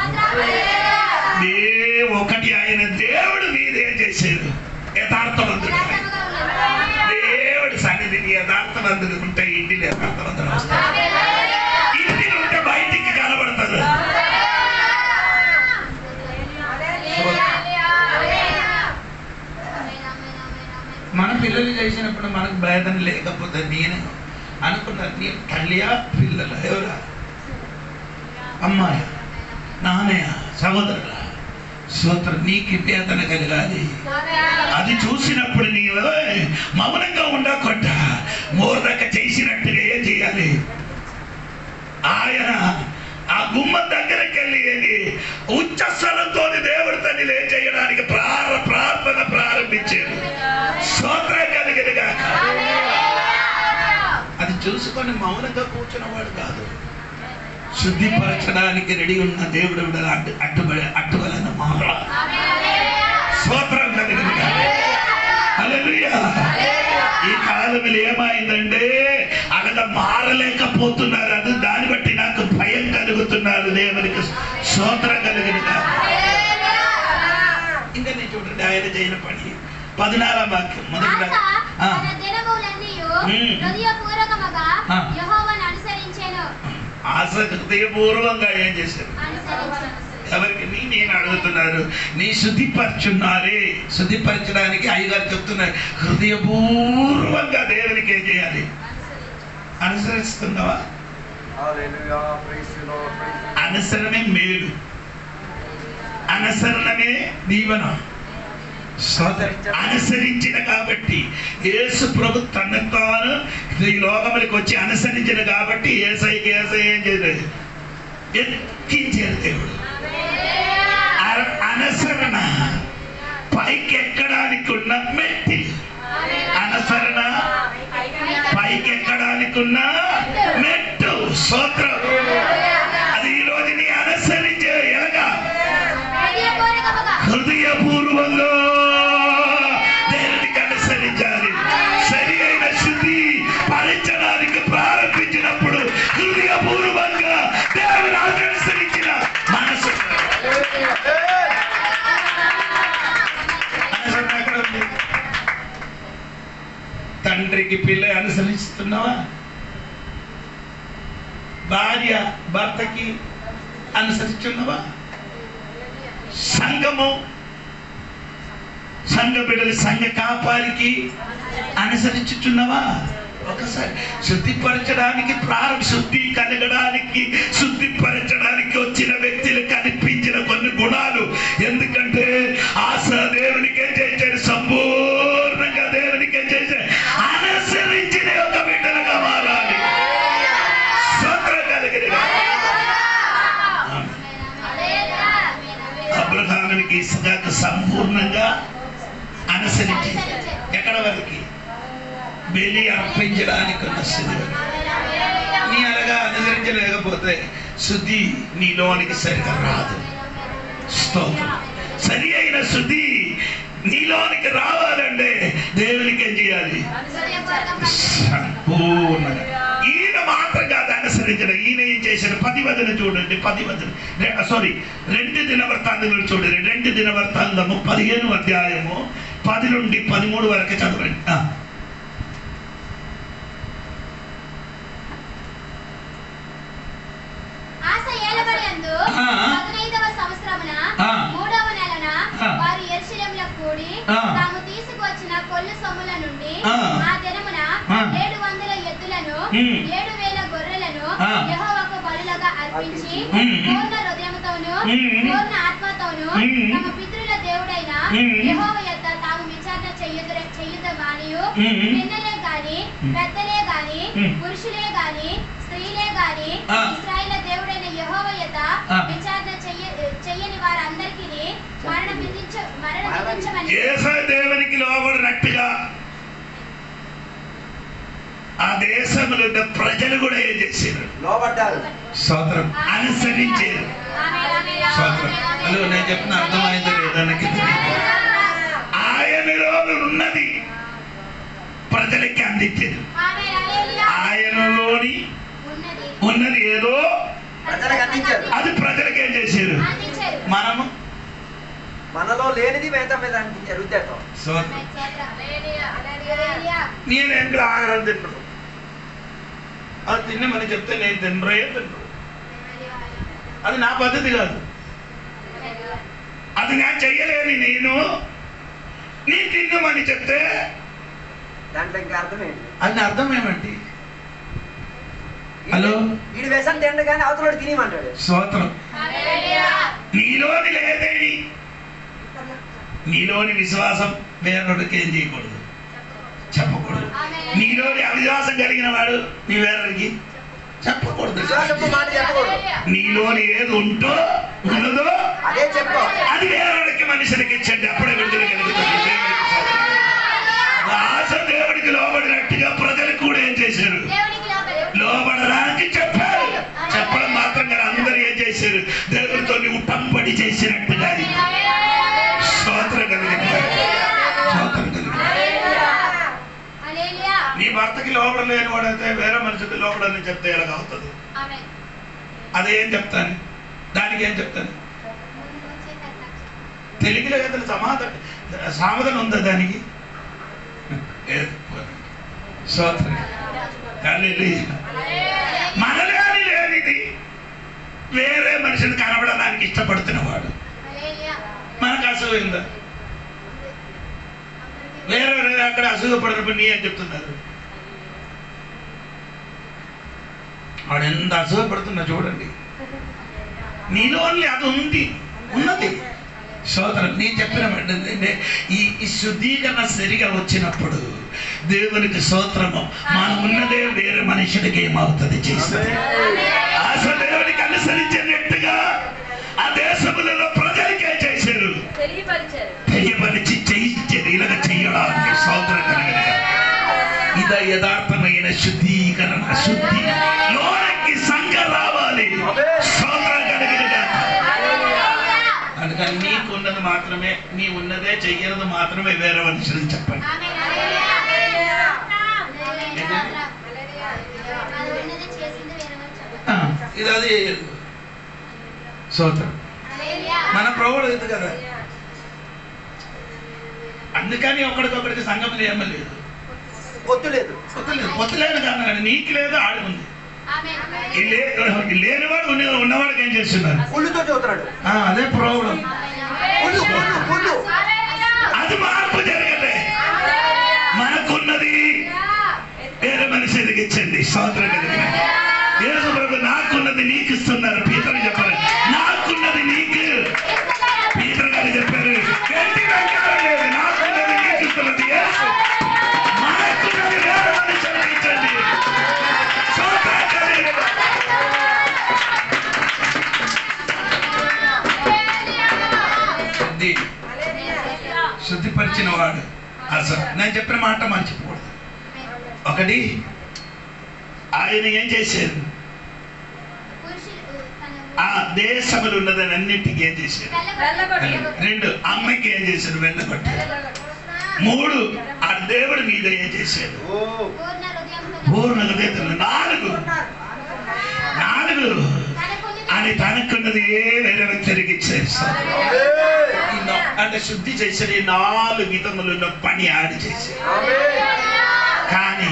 దే- ఒకటి ఆయన దేవుడు మీరేం చేశారు యథార్థవంతుడు దేవుడి సన్నిధిని యథార్థవంతుడు ఉంటే ఇంటిని యథార్థవంతుడు వస్తారు ఇంటిని ఉంటే బయటికి కనబడతారు మన పిల్లలు చేసినప్పుడు మనకు భేదం లేకపోతే నేను అనుకున్నాను నేను తల్లియా పిల్లల ఎవరా అమ్మాయ నాన్నయ్య సహోదరుల సూత్రం నీకు వేదన కలగాలి అది చూసినప్పుడు నీవు మౌనంగా ఉండకుండా మోర్దక చేసినట్టుగా ఏం చేయాలి ఆయన ఆ గుమ్మం దగ్గరికి వెళ్ళి వెళ్ళి ఉచ్చ స్వరంతో దేవుడి తల్లి ఏం చేయడానికి ప్రార ప్రార్థన ప్రారంభించాడు స్తోత్రం కలిగినగా అది చూసుకొని మౌనంగా కూర్చున్నవాడు కాదు శుద్ధిపరచడానికి రెడీ ఉన్న దేవుడు విడల అడ్డు అడ్డుబడి అడ్డువలన మారా స్తోత్రం కలిగినగా హల్లెలూయా ఈ కాలంలో ఏమైందంటే అక్కడ మారలేకపోతున్నారు అది దాన్ని బట్టి నాకు భయం కలుగుతున్నారు దేవునికి స్తోత్రం కలిగినగా ఇంకా నేను చూడండి ఆయన చేయని పని పదినారాం వాక్యం మొదటి ఆస ఆ, తన దినములన్నీయు మ్మ్. హృదయపూర్వకముగా ఆ. యెహోవాను అనుసరించెను. ఆశ హృదయపూర్వంగా ఏం చేశారు అనుసరించెను. ఎవరికి నీ నేను అడుగుతున్నారు నీ శుద్ధిపరచున్నారే శుద్ధిపరచడానికి అయ్యగారు చెప్తున్నారు హృదయపూర్వంగా దేవునికి ఏం చేయాలి అనుసరిస్తున్నావా Hallelujah. Praise the Lord. Praise the Lord. అనుసరణే మేలు అనుసరణమే దీవెన సోదరు అనుసరించిన కాబట్టి యేసు ప్రభు తన తాను ఈ లోకములకు వచ్చి అనుసరించిన కాబట్టి ఏసైకి ఏసై ఏం చేయలేదు ఎక్కించారు దేవుడు అ- అనుసరణ పైకి ఎక్కడానికి ఉన్న మెట్టి అనుసరణ పైకి ఎక్కడానికి ఉన్న మెట్టు సూత్రం అది ఈ రోజు నీ అనుసరించే ఎలాగా హృదయపూర్వకముగా హృదయపూర్వంగా దేవునికి అనుసరించాలి సరి అయిన శుద్ధి పరించడానికి ప్రారంభించినప్పుడు హృదయపూర్వంగా దేవుని అనుసరించిన మనసు అనుసరణ ఎక్కడ ఉంది? తండ్రికి పిల్ల అనుసరిస్తున్నావా భార్య భర్తకి అనుసరిస్తున్నావా సంఘము సంఘ బిడ్డలు సంఘ కాపారికి అనుసరించుచున్నావా ఒకసారి శుద్ధిపరచడానికి ప్రారంభ శుద్ధి కలగడానికి శుద్ధిపరచడానికి వచ్చిన వ్యక్తులు కనిపించిన కొన్ని గుణాలు ఎందుకంటే ఆశ దేవునికి ఏం చేశారు సంపూర్ణంగా దేవునికి ఏం చేశారు అనుసరించిన ఒక బిడ్డలుగా మారాలి స్తోత్రం కలిగిన అబ్రహామునికి ఇస్సాకు సంపూర్ణంగా అనుసరించి ఎక్కడ వరకు బలి అర్పించడానికి ఉన్న స్థితి వరకు. నీ అలాగా అనుసరించలేకపోతే శుద్ధి నీలోనికి సరిగా రాదు స్తోత్రం సరి అయిన శుద్ధి నీలోనికి రావాలంటే దేవునికి ఏం చేయాలి సంపూర్ణంగా ఈయన మాత్రం కాదు అనుసరించడం ఈయన ఏం చేశాడు పది వదన చూడండి పది వదన సారీ రెండు దినవృత్తాంతములు చూడండి రెండు దినవృత్తాంతము పదిహేను అధ్యాయము పది నుండి పదమూడు వరకు చదవండి ఆ. ఆశ ఏలబడియందు ఆ. పదునైదవ సంవత్సరమున ఆ. మూడవ నెలన ఆ. వారు యెరూషలేములో కూడి ఆ. తాము తీసుకువచ్చిన కొల్లు సొమ్ముల నుండి ఆ. ఆ దినమున ఆ. ఏడు వందల ఎద్దులను ఉమ్. ఏడు వేల గొర్రెలను ఆ. యెహోవాకు బలులుగా అర్పించి ఉమ్. పూర్ణ హృదయముతోను ఉమ్. పూర్ణ ఆత్మతోను ఉమ్. తమ పితరుల దేవుడైన ఉమ్. యెహోవ యొద్ద తాము విచారణ చెయ్యుదు చెయ్యుదు మానియు ఉమ్. పిన్నలే గాని పెద్దలే గాని ఉమ్. పురుషులే గాని స్త్రీలే గాని ఆ. ఇస్రాయేల్ దేవుడైన యెహోవ యొద్ద ఆ. విచారణ చెయ్య చెయ్యని వారందరికీ మరణ విధించ మరణ విధించమని ఏసై దేవునికి లోబడినట్టుగా ఆ దేశంలో ఉన్న ప్రజలు కూడా ఏం చేశారు లోబడ్డారు సోదరం అనుసరించారు ఆమేన్, ఆమేన్, సోదరం ఆమేన్, హలో నేను చెప్తున్న అర్థమైందో లేదో నాకు తెలియదు ఆయనలో ఉన్నది ప్రజలకి అందించారు ఆమేన్, హల్లెలూయా. ఆయనలోని ఉన్నది ఉన్నది ఏదో ప్రజలకు అందించారు అది ప్రజలకి ఏం చేశారు అందించారు మనము మనలో లేనిది మిగతా మీద అందించారు రుద్దేటం సోదరం ఆమేన్, స్తోత్రం. హల్లెలూయా. నేను ఎందుకు ఆహారం తింటాను అది తిన్నమని చెప్తే నేను తినరే తినరు అది నా పద్ధతి కాదు అది నేను చెయ్యలేని నేను నీ తిన్నమని చెప్తే దాంట్లో ఇంకా అర్థం ఏంటి అది నా అర్థం ఏమండి హలో? వీడు వ్యసనం తిండు కానీ అవతల తినేయమంటాడు స్తోత్రం హల్లెలూయా. నీలోని లేదేని నీలోని విశ్వాసం వేరొకరికి ఏం చేయకూడదు చెప్పకూడదు ఆమేన్. నీలోని అవిశ్వాసం కలిగిన వాడు నీ వేరొకరికి చెప్పకూడదు విశ్వాసపు మాట చెప్పకూడదు నీలోని ఏది ఉంటో ఉన్నదో అదే చెప్పు అది వేరొకరికి మనుషులకి ఇచ్చండి అప్పుడే విడుదల కలుగుతుంది దేవునికి స్తోత్రం. ఆశ దేవుడికి లోబడినట్టుగా ప్రజలు కూడా ఏం చేశారు దేవునికి లోబడి లోబడడానికి చెప్పారు చెప్పడం మాత్రం కాదు అందరూ ఏం చేశారు దేవుడితో ఉట్టంపడి చేసినట్టుగా స్తోత్రం కలిగింది స్తోత్రం కలిగింది హల్లెలూయా. నీ భర్తకి లోపడలేని వాడైతే వేరే మనిషికి లోపడని చెప్తే ఎలాగ అవుతుంది ఆమేన్. అదేం చెప్తాను దానికి ఏం చెప్తాను ముందు వచ్చే కర్త. తెలుగులో కదా సమాధానం సామధన ఉందా దానికి లేదు. స్తోత్రం హల్లెలూయా. మనలేని లేనిది వేరే మనిషిని కనబడడానికి ఇష్టపడుతున్నవాడు హల్లెలూయా. మనకు అసూయ ఉందా వేరే వేరే అక్కడ అసూయపడినప్పుడు నీ ఏం చెప్తున్నారు వాడు ఎంత అసూయపడుతున్నా చూడండి నీలో ఓన్లీ అది ఉంది ఉన్నది సోదరం నేను చెప్పిన ఏంటంటే ఈ ఈ శుద్ధీకరణ సరిగా వచ్చినప్పుడు దేవునికి స్తోత్రము మనం ఉన్నదే వేరే మనుషుడికి ఏమవుతుంది చేస్తుంది అసలు దేవునికి అనుసరించినట్టుగా ఆ దేశములలో ప్రజలకే చేశారు తెలియపరిచారు తెలియపరిచి చేయించారు ఇలాగ చేయడానికి స్తోత్రం కలగదు ఇద యథార్థమైన శుద్ధీకరణ శుద్ధి లోనకి సంఘ రావాలి స్తోత్రం కలగదు అందుకని నీకున్నది మాత్రమే నీ ఉన్నదే చెయ్యనది మాత్రమే వేరే మనుషులకు చెప్పండి ఆమేన్. హల్లెలూయా. హల్లెలూయా. అది ఉన్నది చేసింది వేరే వాళ్ళు చెప్పరు. ఆ, ఇది అది స్తోత్రం హల్లెలూయా. మన ప్రభుడు ఇది కదా అందుకని ఒకడికొకడికి సంఘం ఏమీ లేదు పొత్తు లేదు పొత్తులేదు పొత్తులేదు కాదు నీకు లేదు ఆడి ఉంది ఆమేన్. ఈ లే- ఈ లేనివాడు ఉన్న- ఉన్నవాడికి ఏం చేస్తున్నారు కుళ్ళుతో చూస్తున్నాడు ఆ, అదే ప్రాబ్లం కుళ్ళు కుళ్ళు కుళ్ళు అది మార్పు జరగలే మనకున్నది వేరే మనిషి ఎదిగించండి స్వాతంత్రం కలిగిన యేసు ప్రభు నాకున్నది నీకు ఇస్తున్నారు పీతరు చెప్పారు నాకున్నది నీకు పీతరు గారు చెప్పారు గట్టి వెంకారం లేదు నాకున్నది నీకు ఇస్తున్నది యేసు మనకున్నది వేరే మనిషి ఎదిగించండి స్వాతంత్రం కలిగిన శుద్ధి శుద్ధిపరిచిన వాడు అసలు నేను చెప్పిన మాట మర్చిపోకూడదు ఒకటి ఆయన ఏం చేశారు పురుషులు తన ఆ దేశములు ఉన్నదని అన్నింటికి ఏం చేశారు వెళ్ళగొట్టారు. రెండు అమ్మకి ఏం చేశారు వెళ్ళగొట్టారు మూడు ఆ దేవుడి మీద ఏం చేశారు ఓ పూర్ణ హృదయంతో పూర్ణ హృదయతలు నాలుగు నాలుగు అని తనకున్నది ఏ వేరే వ్యక్తికి ఇచ్చారు ఈ నా- అంటే శుద్ధి చేసిన ఈ నాలుగు విధములున్న పని ఆడి చేశారు ఆమేన్ కానీ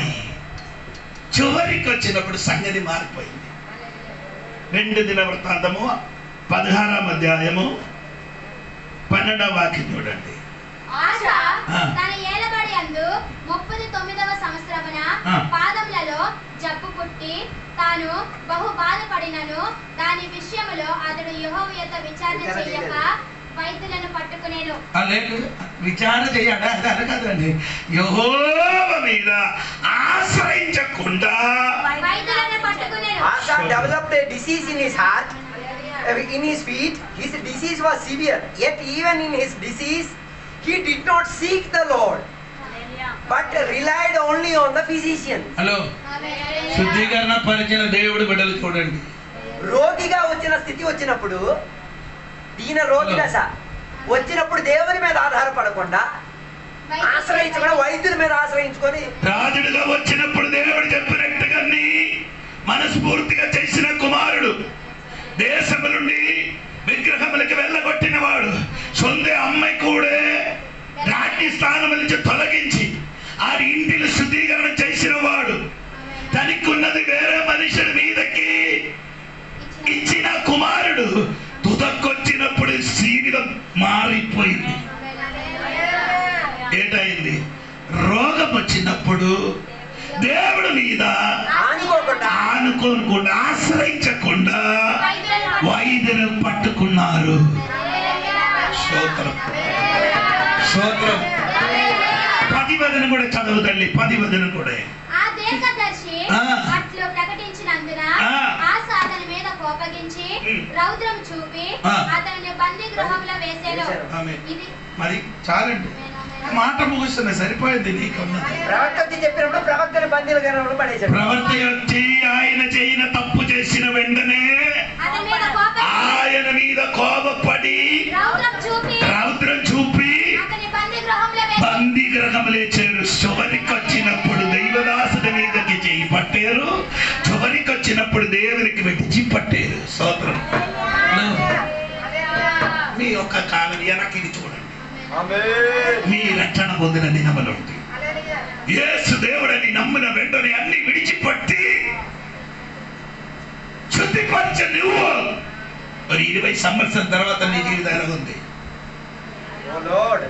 చివరికి వచ్చినప్పుడు సంగతి మారిపోయింది రెండు దిన వృత్తాంతము పదహారాం అధ్యాయము పన్నెండవ వాక్యం చూడండి ఆశ ఆ. తన ఏలబడి అందు ముప్పది తొమ్మిదవ సంవత్సరమున ఆ. పాదములలో జబ్బు పుట్టి తాను బహు బాధపడినను దాని విషయములో అతడు యెహోవా యొక్క విచారణ విచారణ చెయ్యక చేయలేదు. వైద్యులను పట్టుకునేను ఆ లేదు విచారణ చేయాడా అది అనకదండి యహోవ మీద ఆశ్రయించకుండా వైద్యులను పట్టుకునేను Asa developed a disease in his heart, uh, in his feet. His disease was severe. Yet even in his disease, he did not seek the Lord, but relied only on the physician. Hello శుద్ధీకరణ పరిచిన దేవుడు బిడ్డలు చూడండి రోగిగా వచ్చిన స్థితి వచ్చినప్పుడు దీన రోగి దశ వచ్చినప్పుడు దేవుని మీద ఆధారపడకుండా ఆశ్రయించకుండా వైద్యుల మీద ఆశ్రయించుకొని రాజుడుగా వచ్చినప్పుడు దేవుడు చెప్పినట్టుగా నీ మనస్ఫూర్తిగా చేసిన కుమారుడు దేశము నుండి విగ్రహములకు వెళ్ళగొట్టిన వాడు సొంత అమ్మాయి కూడా రాజ్య స్థానం నుంచి తొలగించి ఆ ఇంటిని శుద్ధీకరణ చేసిన వాడు తనకి ఉన్నది వేరే మనుషుల మీదకి ఇచ్చిన కుమారుడు తుదక్కొచ్చినప్పుడు జీవితం మారిపోయింది ఏంటైంది రోగం వచ్చినప్పుడు దేవుడి మీద ఆనుకోకుండా ఆనుకోకుండా ఆశ్రయించకుండా వైద్యులు పట్టుకున్నారు స్తోత్రం స్తోత్రం పది వదన కూడా చదువు తల్లి పది వదన కూడా ఆ దీర్ఘదర్శి ఆ. అట్లు ప్రకటించినందున ఆ. ఆశ అతని మీద కోపగించి ఉమ్. రౌద్రం చూపి ఆ. అతనిని బందీ గృహంలో వేసాను వేశారు. ఆమె ఇది మరి చాలండి మాట ముగుస్తున్నా సరిపోయింది నీకున్నది ప్రవక్త వచ్చి చెప్పినప్పుడు ప్రవక్తల బందీల గర్భంలో పడేశాడు ప్రవర్తి వచ్చి ఆయన చేయన తప్పు చేసిన వెంటనే అతని మీద కోపగించి ఆయన మీద కోపపడి రౌద్రం చూపి రౌద్రం చూపి అతని బందీ గృహంలో వేసి బందీ గ్రహములేచారు చివరికి వచ్చినప్పుడు దైవదాసుడి మీదకి చేయి పట్టారు చివరికి వచ్చినప్పుడు దేవునికి విడిచి పట్టారు స్తోత్రం మీ యొక్క కాలం వెనక్కి చూడండి ఆమేన్ మీ రక్షణ పొందిన దినములుంది యేసు దేవుడని నమ్మిన వెంటనే అన్ని విడిచిపట్టి శుద్ధిపరచ నువ్వు మరి ఇరవై సంవత్సరం తర్వాత నీ జీవితం ఎలా ఉంది ఓ లార్డ్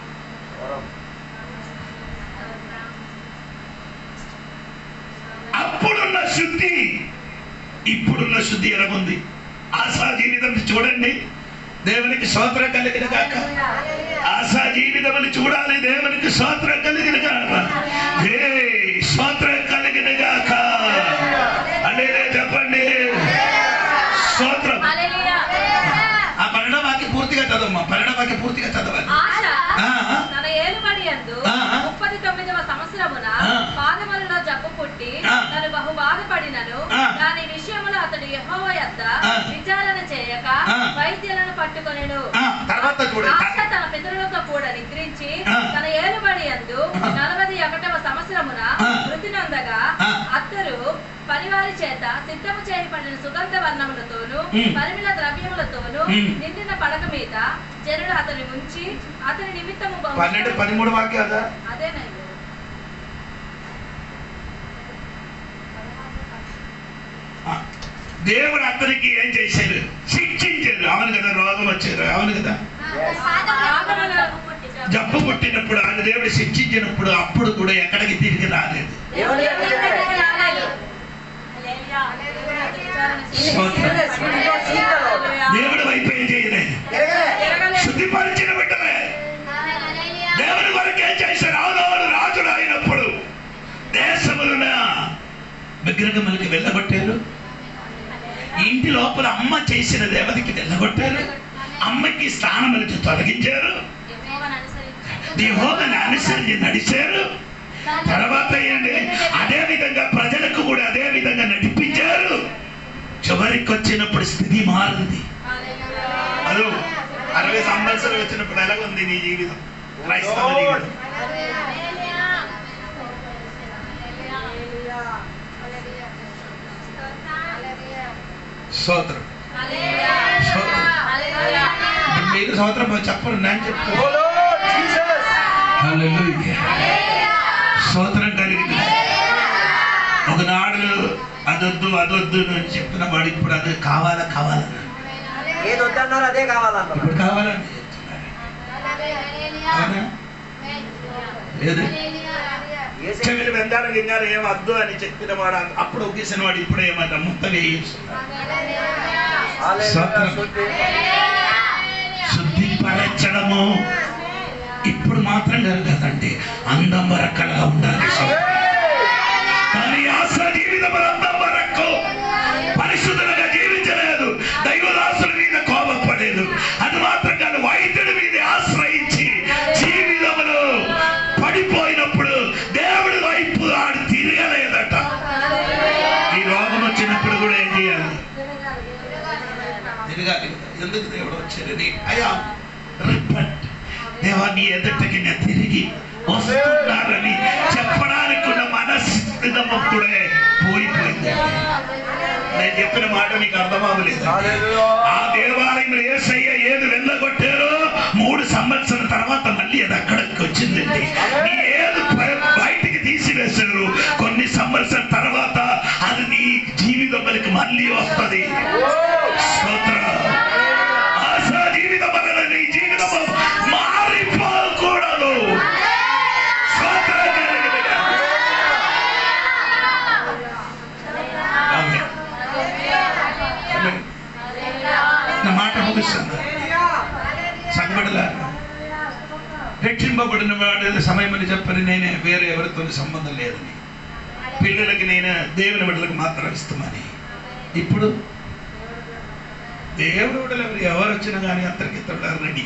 అప్పుడున్న శుద్ధి ఇప్పుడున్న శుద్ధి ఎలా ఉంది ఆశా జీవితం చూడండి దేవునికి స్తోత్రం కలిగిన కాక ఆశా జీవితములు చూడాలి దేవునికి స్తోత్రం కలిగిన కాక ఏ స్తోత్రం కలిగిన కాక అంటే చెప్పండి స్తోత్రం హల్లెలూయా. ఆ పన్నెండో వాక్యం పూర్తిగా చదవమ్మా పన్నెండో వాక్యం పూర్తిగా చదవాలి ఆశ ఆ. తన ఏలుబడి యందు ఆ. ముప్పది తొమ్మిదవ సంవత్సరమున ఆ. పాదములలో జబ్బు పుట్టి ఆ. తను బహు బాధపడినను ఆ. దాని విషయములో అతడు యెహోవా యొద్ద ఆ. విచారణ చేయక ఆ. వైద్యులను పట్టుకొనెను ఆ, తర్వాత ఆశ చూడండి తన పితరులతో కూడా నిద్రించి ఆ. తన ఏలుబడి యందు ఆ. నలభై ఒకటవ సంవత్సరమున ఆ. మృతి నొందగా ఆ. అత్తరు పనివారి చేత సిద్ధము చేయబడిన సుగంధ వర్ణములతోను ఉమ్. పరిమళ ద్రవ్యములతోను ఉమ్. నిండిన పడక మీద జనుడు అతని ఉంచి అతని నిమిత్తము బహు- పన్నెండు పదమూడు వాక్యాలు అదేనయ్య ఆ, దేవుడు అతనికి ఏం చేశాడు శిక్షించాడు అవును కదా రోగం వచ్చారు అవును కదా పాదములలో జబ్బు పుట్టినప్పుడు ఆయన దేవుడు శిక్షించినప్పుడు అప్పుడు కూడా ఎక్కడికి తిరిగి రాలేదు దేవుని దగ్గరికి రాలేదు. In his illness, he did not seek the Lord. దేవుడు వైపు ఏం చేయలేదు తిరగలే. శుద్ధిపరిచిన బిడ్డలే దేవుని కొరకు ఏం చేశారు అవునవును రాజుడు అయినప్పుడు దేశములున విగ్రహములకి వెళ్ళగొట్టారు ఇంటి లోపల అమ్మ చేసిన దేవతకి వెళ్ళగొట్టారు అమ్మకి స్థానములకి తొలగించారు యెహోవాని అనుసరించి నడిచారు తర్వాత ఏంటి అదే విధంగా ప్రజలకు కూడా అదే విధంగా నడిపించారు చివరికి వచ్చినప్పుడు స్థితి మారింది అదో అరవై సంవత్సరాలు వచ్చినప్పుడు ఎలాగుంది నీ జీవితం క్రైస్తవ జీవితం స్తోత్రం మీరు స్తోత్రం చెప్పరు నేను చెప్తాను Oh Lord Jesus. హల్లెలూయా. స్తోత్రం కలిగింది ఒకనాడు అదొద్దు అదొద్దు అని చెప్పిన వాడు ఇప్పుడు అది కావాలా కావాలన్నా ఏది వద్దన్నారో అదే కావాలన్నారు ఇప్పుడు కావాలని చెప్తున్నాడు అవునా లేదు ఏసే- చెవిలు వెందారు గింగారు ఏం వద్దు అని చెప్పిన వాడు అప్పుడు ఒకేసిన వాడు ఇప్పుడు ఏమన్నా ముత్త వేయిస్తున్నాడు హల్లెలూయా. స్తోత్రం. శుద్ధి. శుద్ధిపరచడము ఇప్పుడు మాత్రం కదండి అందం వరకలా ఉండాలి కానీ ఆశ జీవితం అందం వరకు పరిశుద్ధులుగా జీవించలేదు దైవదాసుల మీద కోపపడలేదు అది మాత్రం కాదు వైద్యుడి మీద ఆశ్రయించి జీవితంలో పడిపోయినప్పుడు దేవుడి వైపు ఆడు తిరగలేదట ఈ రోగం వచ్చినప్పుడు కూడా ఏం చేయాలి తిరగాలి ఎందుకు దేవుడు వచ్చారని అయ్యా రిపంట్ దేవా నీ ఎదుటకి నేను తిరిగి వస్తున్నారని చెప్పడానికి ఉన్న మనస్థితముడే పోయిపోయింది నేను చెప్పిన మాట మీకు అర్థం అవ్వలేదు హల్లెలూయా. ఆ దేవాలయంలో ఏసయ్య ఏది వెళ్ళగొట్టారో మూడు సంవత్సరాల తర్వాత మళ్ళీ అది అక్కడికి వచ్చిందండి నీ ఏది బయ- బయటికి తీసివేశారు కొన్ని సంవత్సరాల తర్వాత అది నీ జీవితంలోకి మళ్ళీ వస్తుంది స్తోత్రం ఆశా జీవితం వలన నీ జీవితం మారిపోకూడదు స్తోత్రం కలిగినగా. ఆమేన్. ఆమేన్. నా మాట ముగిస్తుంది సంగడలా రక్షింపబడిన వాడు సమయమని చెప్పని నేనే వేరే ఎవరితో సంబంధం లేదని పిల్లలకి నేను దేవుని బిడ్డలకు మాత్రం ఇస్తామని ఇప్పుడు దేవుడు బిడ్డలు ఎవరు ఎవరు వచ్చినా కానీ అందరికి ఇస్తాడు రెడీ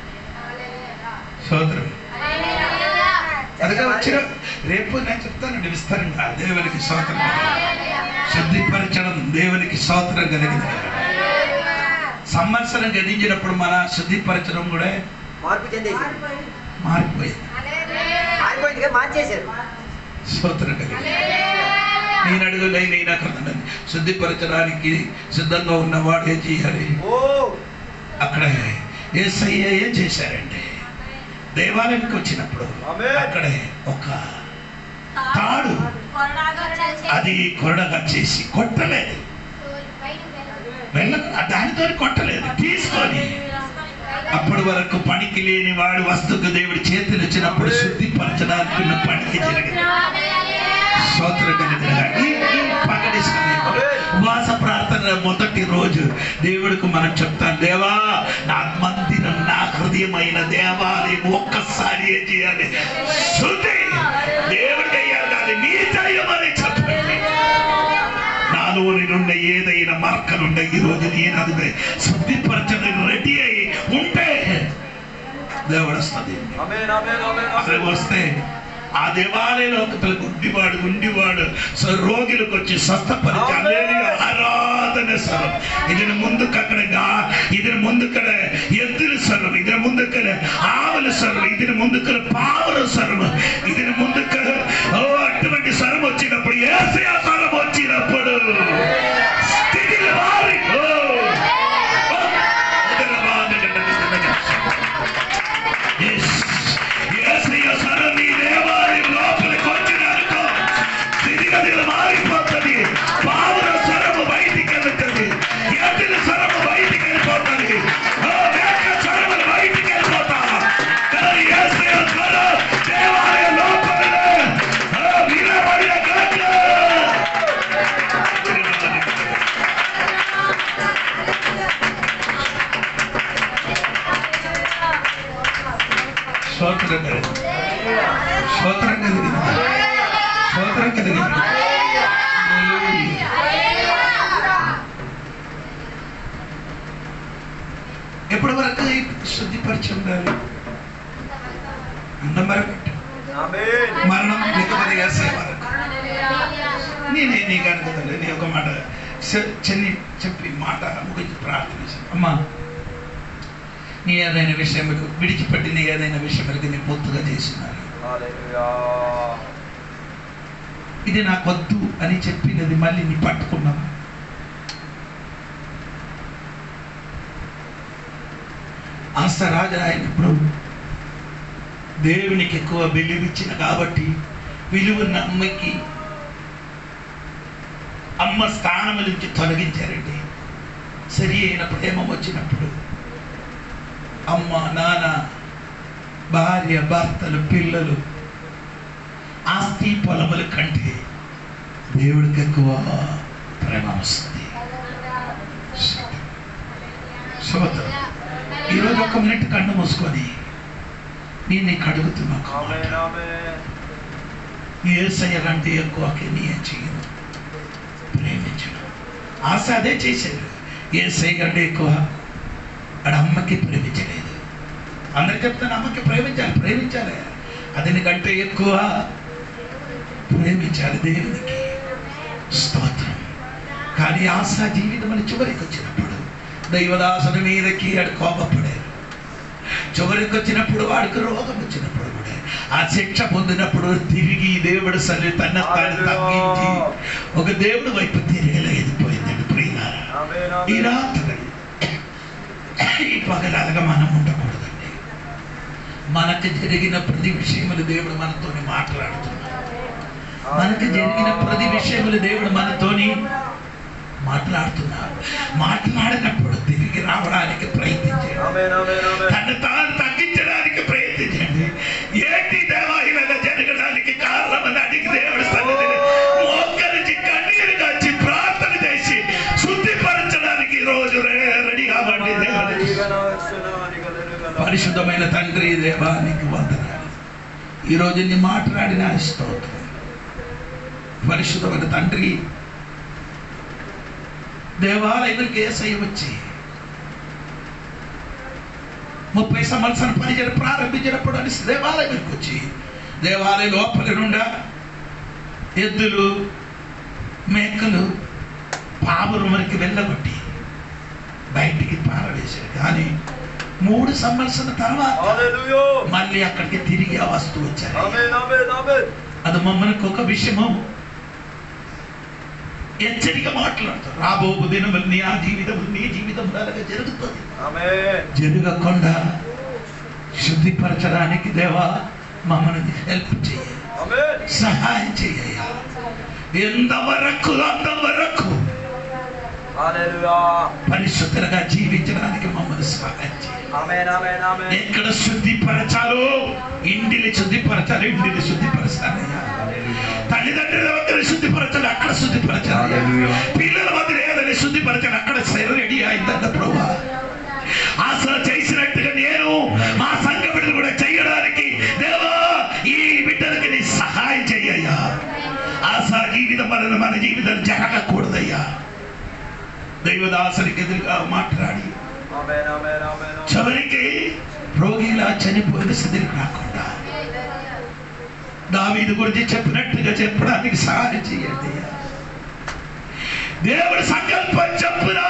సోదరం అదిగా వచ్చిన రేపు నేను చెప్తానండి విస్తారంగా దేవునికి స్తోత్రం శుద్ధిపరచడం దేవునికి స్తోత్రం కలిగింది సంవత్సరం గడించినప్పుడు మన శుద్ధిపరచడం కూడా మార్పు చెందేసి మారిపోయింది మారిపోయింది కదా మార్చేశారు స్తోత్రం కలిగింది నేను అడుగులే నేను అక్కడ శుద్ధిపరచడానికి సిద్ధంగా ఉన్నవాడు ఏం చేయాలి ఓ అక్కడ ఏసయ్య ఏం చేశారంటే దేవాలయానికి వచ్చినప్పుడు ఆమేన్. అక్కడే ఒక తాడు అది కొరడగా చేసి కొట్టలేదు వెళ్ళ దానితో కొట్టలేదు తీసుకొని అప్పటి వరకు పనికి లేని వాడు వస్తుకు దేవుడి చేతులు ఇచ్చినప్పుడు శుద్ధిపరచడానికి ఉన్న పనికి జరిగింది స్తోత్రం కలిగిన ఈ- ఈ పగటి సమయంలో ఉపవాస ప్రార్థన ఆరాధన మొదటి రోజు దేవుడికి మనం చెప్తాం దేవా నా మందిరం నా హృదయమైన దేవాలయం ఒక్కసారి ఏం చేయాలి శుద్ధి దేవుడు చేయాలి అది నీ చేయమని చెప్పండి నాలో నుండి ఏదైనా మార్కలుండే ఈ రోజు నేను అది శుద్ధిపరచడానికి రెడీ అయి ఉంటే దేవుడు వస్తుంది Amen, amen, amen, అక్కడికి వస్తే ఆ దేవాలయంలో ఒక పిల్ల గుడ్డివాడు గుండివాడు సో రోగులకు వచ్చి స్వస్థపరిచి హల్లెలూయా, ఆరాధన స్వరం ఇదిని ముందుకు అక్కడ గా- ఇదిని ముందుకడ ఎద్దుల స్వరం ఇదిని ముందుకడ ఆవుల స్వరం ఇదిని ముందుకడ పావుల స్వరం ఇదిని ముందుకు ఓ అటువంటి స్వరం వచ్చినప్పుడు ఏసయ స్వరం వచ్చినప్పుడు స్థితిని మారి ఓ, ఓ, ఇదిన బాధ Yes. యేసయ్య స్వరం నీ దేవాలయం లోపలికి వచ్చినాక స్థితిగతులు మారిపోతుంది పావుల స్వరము బయటికి వెళ్తుంది ఎద్దుల స్వరము బయటికి వెళ్ళిపోతుంది ఓ మేక స్వరములు బయటికి వెళ్ళిపోతా కానీ యేసయ్య స్వరం దేవాలయ లోపలనే ఓ వినబడిన గంట స్తోత్రం కలిగింది స్తోత్రం కలిగింది స్తోత్రం కలిగింది ఎప్పటి వరకు శుద్ధిపరిచి ఉండాలి అన్నం వరకు amen. మరణం లేకపోతే వేసే వరకు నేనే నీకు అనుకుంటాను నీ ఒక మాట చె- చెన్ని చెప్పి మాట ముగించి ప్రార్థన చేశాను అమ్మా నీ ఏదైనా విషయములు విడిచిపెట్టిన ఏదైనా విషయములకి నేను పొత్తుగా చేసినాను Hallelujah. ఇది నాకు వద్దు అని చెప్పినది మళ్ళీ నీ పట్టుకున్నావా ఆస్త రాజు ఆయన ఇప్పుడు దేవునికి ఎక్కువ విలువ ఇచ్చిన కాబట్టి విలువన్న అమ్మకి అమ్మ స్థానం నుంచి తొలగించారండి సరి అయిన ప్రేమ వచ్చినప్పుడు అమ్మ నాన్న భార్య భర్తలు పిల్లలు ఆస్తి పొలముల కంటే దేవుడికి ఎక్కువ ప్రేమ వస్తుంది శోత్రం ఈరోజు ఒక మినిట్ కన్ను మూసుకొని నేను నీకు అడుగుతున్నా ఒక మాట. Amen, amen. ఏసయ్య కంటే ఎక్కువ నీ ఏం చేయదు ప్రేమించడు ఆశ అదే చేశాడు ఏసయ్య కంటే ఎక్కువ ఆడ అమ్మకి ప్రేమించలేదు అందరికి చెప్తాను అమ్మకి ప్రేమించాలి ప్రేమించాలి అతని కంటే ఎక్కువ ప్రేమించాలి దేవునికి స్తోత్రం కానీ ఆశ జీవితం అని చివరికి వచ్చినప్పుడు దైవదాసుని మీదకి ఆడు కోపపడారు చివరికి వచ్చినప్పుడు వాడికి రోగం వచ్చినప్పుడు కూడా ఆ శిక్ష పొందినప్పుడు తిరిగి దేవుడు సరి తన తాను తగ్గించి ఒక దేవుడు వైపు తిరిగేలా ఎదిపోయిందండి ప్రియులారా Amen, ఈ amen. రాత్రి ఈ పగలాగా మనం ఉండకూడదండి మనకు జరిగిన ప్రతి విషయములు దేవుడు మనతోని మాట్లాడుతున్నాడు మనకు జరిగిన ప్రతి విషయములు దేవుడు మనతోని మాట్లాడుతున్నాడు మాట్లాడినప్పుడు తిరిగి రావడానికి ప్రయత్నించాడు Amen, amen, amen. తను తాను తగ్గించడానికి ప్రయత్నించండి ఏంటి దేవా ఇలాగ జరగడానికి కారణం అని అడిగి దేవుడి సన్నిధిని మోకరించి కన్నీరు కాచి ప్రార్థన చేసి శుద్ధిపరచడానికి ఈ రోజు రె- రెడీ అవ్వండి దేవుడి పరిశుద్ధమైన తండ్రి దేవానికి వందనాలు ఈరోజు నీ మాట్లాడిన స్తోత్రం పరిశుద్ధమైన తండ్రి దేవాలయానికి ఏసై వచ్చి ముప్పై సంవత్సరం పనిచేయడం ప్రారంభించినప్పుడు అని దేవాలయానికి వచ్చి దేవాలయం లోపలి నుండా ఎద్దులు మేకలు పావురములకి వెళ్ళగొట్టి బయటికి పారవేశాడు కానీ మూడు సంవత్సరాల తర్వాత Hallelujah. మళ్ళీ అక్కడికి తిరిగి ఆ వస్తువు వచ్చారు Amen, amen, amen. అది మమ్మల్ని ఒక విషయము హెచ్చరిక మాట్లాడుతారు రాబో దినములు నీ ఆ జీవితం నీ జీవితం అలాగా జరుగుతుంది Amen. జరగకుండా శుద్ధిపరచడానికి దేవా మమ్మల్ని హెల్ప్ చేయ Amen. సహాయం చేయ ఎంతవరకు అంతవరకు Hallelujah. పరిశుద్ధంగా జీవించడానికి మమ్మల్ని సహాయం చేయ Amen, amen, amen. ఎక్కడ శుద్ధిపరచాలో ఇంటిని శుద్ధిపరచాలి ఇంటిని శుద్ధిపరచాలయ్యా తన తల్లిదండ్రుల వద్ద శుద్ధిపరచండి అక్కడ శుద్ధిపరచాలి Hallelujah. పిల్లల వద్ద ఏదని శుద్ధిపరచండి అక్కడ శరీరం రెడీ అయిందంట ప్రభా అసలు చేసినట్టుగా నేను మా సంఘ బిడ్డలు కూడా చేయడానికి దేవా ఈ బిడ్డలకి నీ సహాయం చెయ్యయ్యా ఆశా జీవితం వలన మన జీవితం జరగకూడదయ్యా దైవదాసునికి ఎదురుగా మాట్లాడి Amen, amen, amen, amen. చివరికి రోగిలా చనిపోయిన స్థితికి రాకుండా దావీదు గురించి చెప్పినట్టుగా చెప్పడానికి సహాయం చేయండి దేవుడి సంకల్పం చెప్పున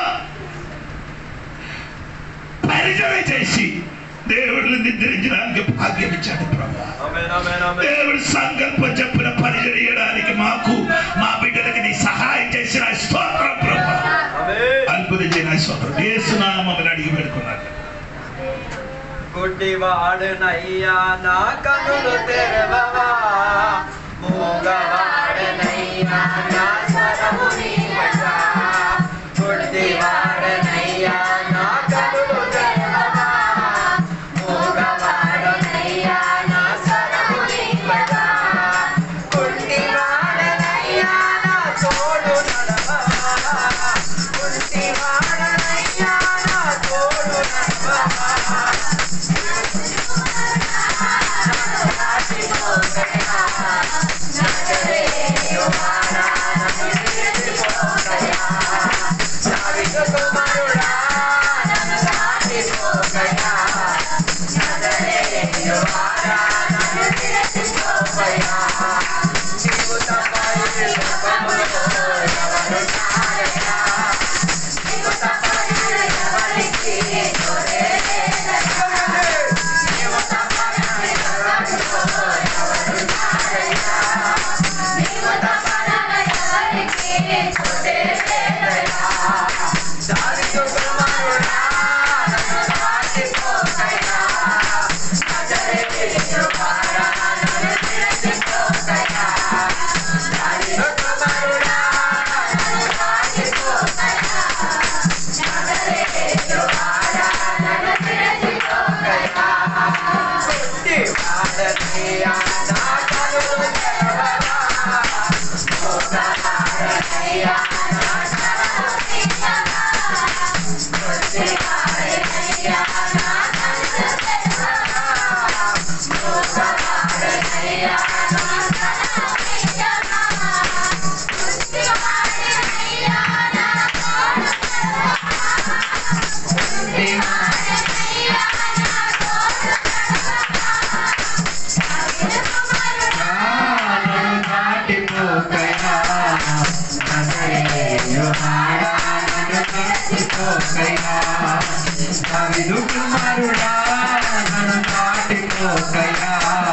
పరిచయం చేసి దేవుడిని నిద్రించడానికి భాగ్యం ఇచ్చాడు ప్రభా Amen, amen, amen. దేవుడి సంకల్పం చెప్పున పరిచయం చేయడానికి మాకు మా బిడ్డలకి నీ సహాయం చేసిన స్తోత్రం ప్రభా Amen. అద్భుతం చేయన స్తోత్రం ఏసునామని అడిగి పెట్టుకున్నాడు గుడ్డివాడనయ్యా నా కనులు తెరవవా మూగవాడనయ్యా నా స్వరము నీవయ్యా గుడ్డివాడనయ్యా నా కనులు తెరవవా మూగవాడనయ్యా నా స్వరము నీవయ్యా గుడ్డివాడనయ్యా నా తోడు నడవవా గుడ్డివాడనయ్యా నా తోడు నడవవా కుమారుడా నన్ను దాటిపోకయా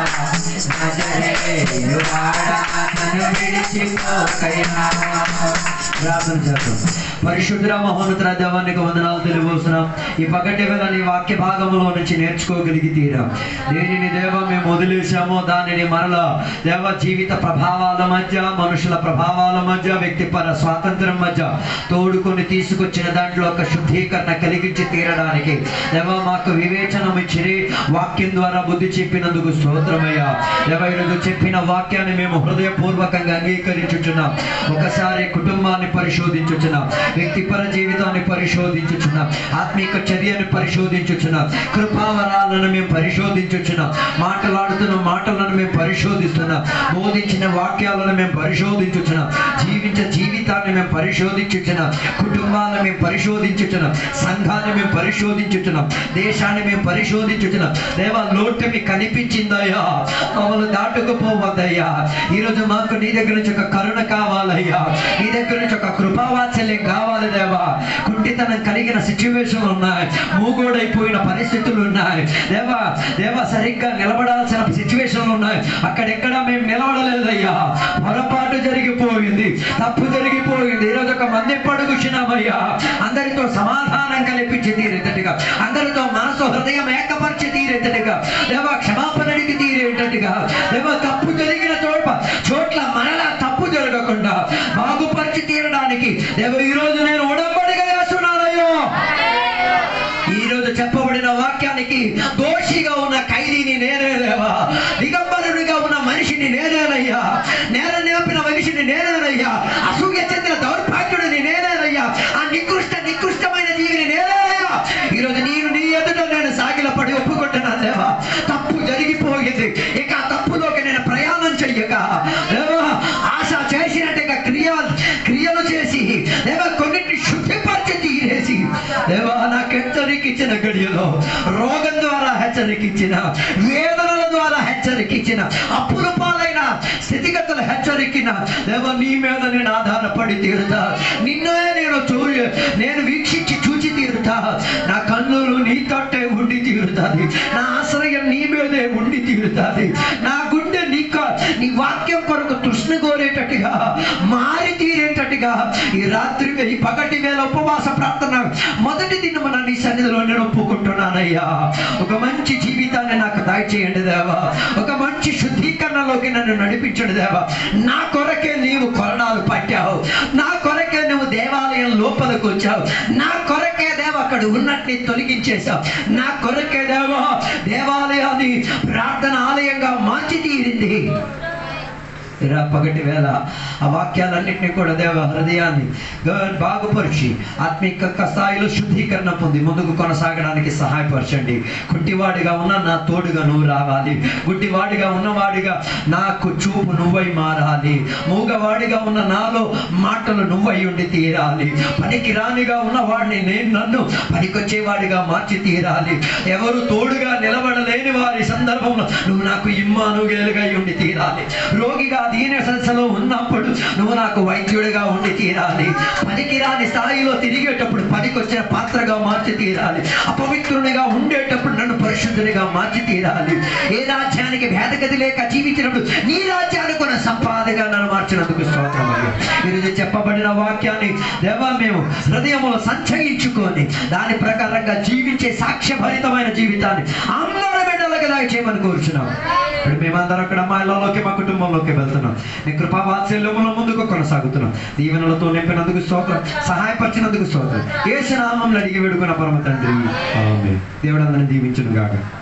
నజరేయువాడా నన్ను విడిచిపోకయా ప్రార్థన చేద్దాం పరిశుద్ధ మహోన్నత దేవానికి వందనాలు తెలియవస్తున్నాం ఈ పగటి వేళ నీ వాక్య భాగంలో నుంచి నేర్చుకోగలిగితీరా దేనిని దేవ మేము వదిలేసామో దానిని మరలా దేవ జీవిత ప్రభావాల మధ్య మనుషుల ప్రభావాల మధ్య వ్యక్తిపర స్వాతంత్రం మధ్య తోడుకొని తీసుకొచ్చిన దాంట్లో ఒక శుద్ధీకరణ కలిగించి తీరడానికి దేవ మాకు వివేచనం ఇచ్చిరి వాక్యం ద్వారా బుద్ధి చెప్పినందుకు స్తోత్రమయ్యా దేవ ఈరోజు చెప్పిన వాక్యాన్ని మేము హృదయపూర్వకంగా అంగీకరించుచున్నాం ఒకసారి కుటుంబాన్ని పరిశోధించుచున్నాం వ్యక్తిపర జీవితాన్ని పరిశోధించుచున్నాం ఆత్మీక చర్యను పరిశోధించుచున్నాం కృపావరాలను మేము పరిశోధించుచున్నాం మాట్లాడుతున్న మాటలను మేము పరిశోధిస్తున్నాం బోధించిన వాక్యాలను మేము పరిశోధించుచున్నాం జీవించే జీవితాన్ని మేము పరిశోధించుచున్నాం కుటుంబాలను మేము పరిశోధించుచున్నాం సంఘాన్ని మేము పరిశోధించుచున్నాం దేశాన్ని మేము పరిశోధించుచున్నాం దేవా లోటు మీకు కనిపించిందయ్యా మమ్మల్ని దాటుకుపోవద్దయ్యా ఈరోజు మాకు నీ దగ్గర నుంచి ఒక కరుణ కావాలయ్యా నీ దగ్గర నుంచి ఒక కృపావాత్సల్యం కావాలి దేవా కుంటితనం కలిగిన సిచ్యువేషన్లు ఉన్నాయి మూగోడైపోయిన పరిస్థితులు ఉన్నాయి దేవా దేవా సరిగ్గా నిలబడాల్సిన సిచ్యువేషన్లు ఉన్నాయి అక్కడెక్కడ మేము నిలబడలేదయ్యా పొరపాటు జరిగిపోయింది తప్పు జరిగిపోయింది ఈరోజు ఒక మంది పడుగుచ్చినామయ్యా అందరితో సమాధానం కల్పించి తీరేటట్టుగా అందరితో మనసు హృదయం ఏకపరిచి తీరేటట్టుగా దేవా క్షమాపణ అడిగి తీరేటట్టుగా దేవా తప్పు జరిగిన చోట చోట్ల మనలా తప్పు జరగకుండా బాగుపరిచి తీరడానికి దేవ ఈ రోజు నేను ఉడంబడిగా చేస్తున్నానయ్యో ఈ రోజు చెప్పబడిన వాక్యానికి దోషిగా ఉన్న ఖైదీని నేనే లేవా దిగంబరుడిగా ఉన్న మనిషిని నేనేనయ్యా నేర నేర్పిన గడియలో రోగం ద్వారా హెచ్చరికించిన వేదనల ద్వారా హెచ్చరికించిన అప్పుల పాలైన స్థితిగతులు హెచ్చరికిన దేవ నీ మీద నేను ఆధారపడి తీరుతా నిన్నే నేను చూ నేను వీక్షించి చూచి తీరుతా నా కన్నులు నీ తట్టే ఉండి తీరుతాది నా ఆశ్రయం నీ మీదే ఉండి తీరుతాది నా గుండె నీ క- నీ వాక్యం కొరకు తృష్ణ కోరేటట్టుగా మారి తీరేటట్టుగా ఈ రాత్రి వే- ఈ పగటి వేళ ఉపవాస ప్రార్థన మొదటి దినమున నీ సన్నిధిలో నేను ఒప్పుకుంటున్నానయ్యా ఒక మంచి జీవితాన్ని నాకు దయచేయండి దేవా ఒక మంచి శుద్ధీకరణలోకి నన్ను నడిపించండి దేవా నా కొరకే నీవు కొరడాలు పట్టావు నా కొరకే నువ్వు దేవాలయం లోపలికి వచ్చావు నా కొరకే దేవ అక్కడ ఉన్నట్టు తొలగించేశావు నా కొరకే దేవా దేవాలయాన్ని ప్రార్థన ఆలయంగా మార్చి తీరింది ఇరా పగటి వేళ ఆ వాక్యాలన్నింటినీ కూడా దేవ హృదయాన్ని గా- బాగుపరిచి ఆత్మిక స్థాయిలో శుద్ధీకరణ పొంది ముందుకు కొనసాగడానికి సహాయపరచండి గుడ్డివాడిగా ఉన్న నా తోడుగా నువ్వు రావాలి గుడ్డివాడిగా ఉన్నవాడిగా నాకు చూపు నువ్వై మారాలి మూగవాడిగా ఉన్న నాలో మాటలు నువ్వై ఉండి తీరాలి పనికి రానిగా ఉన్నవాడిని నేను నన్ను పనికొచ్చేవాడిగా మార్చి తీరాలి ఎవరు తోడుగా నిలబడలేని వారి సందర్భంలో నువ్వు నాకు ఇమ్మానుగేలుగా ఉండి తీరాలి రోగిగా దీన సంస్థలో ఉన్నప్పుడు నువ్వు నాకు వైద్యుడిగా ఉండి తీరాలి పనికి రాని స్థాయిలో తిరిగేటప్పుడు పనికొచ్చిన పాత్రగా మార్చి తీరాలి అపవిత్రునిగా ఉండేటప్పుడు నన్ను పరిశుద్ధునిగా మార్చి తీరాలి ఏ రాజ్యానికి భేదగతి లేక జీవించినప్పుడు నీ రాజ్యానికి ఉన్న సంపాదగా నన్ను మార్చినందుకు స్తోత్రం అయ్యా. ఈరోజు చెప్పబడిన వాక్యాన్ని దేవా మేము హృదయములో సంచయించుకొని దాని ప్రకారంగా జీవించే సాక్ష్యభరితమైన జీవితాన్ని అందరి బిడ్డలకు దయచేయమని కోరుచున్నాం ఇప్పుడు మేమందరం అక్కడ మా ఇళ్ళలోకి మా కుటుంబంలోకి వెళ్తున్నాం నీ కృపా వాత్సల్యములో ముందుకు కొనసాగుతున్నాం దీవెనలతో నింపినందుకు స్తోత్రం సహాయపరిచినందుకు స్తోత్రం ఏ నామంలో అడిగి వేడుకున్న పరమ తండ్రి ఆమేన్. దేవుడు అందరిని దీవించును గాక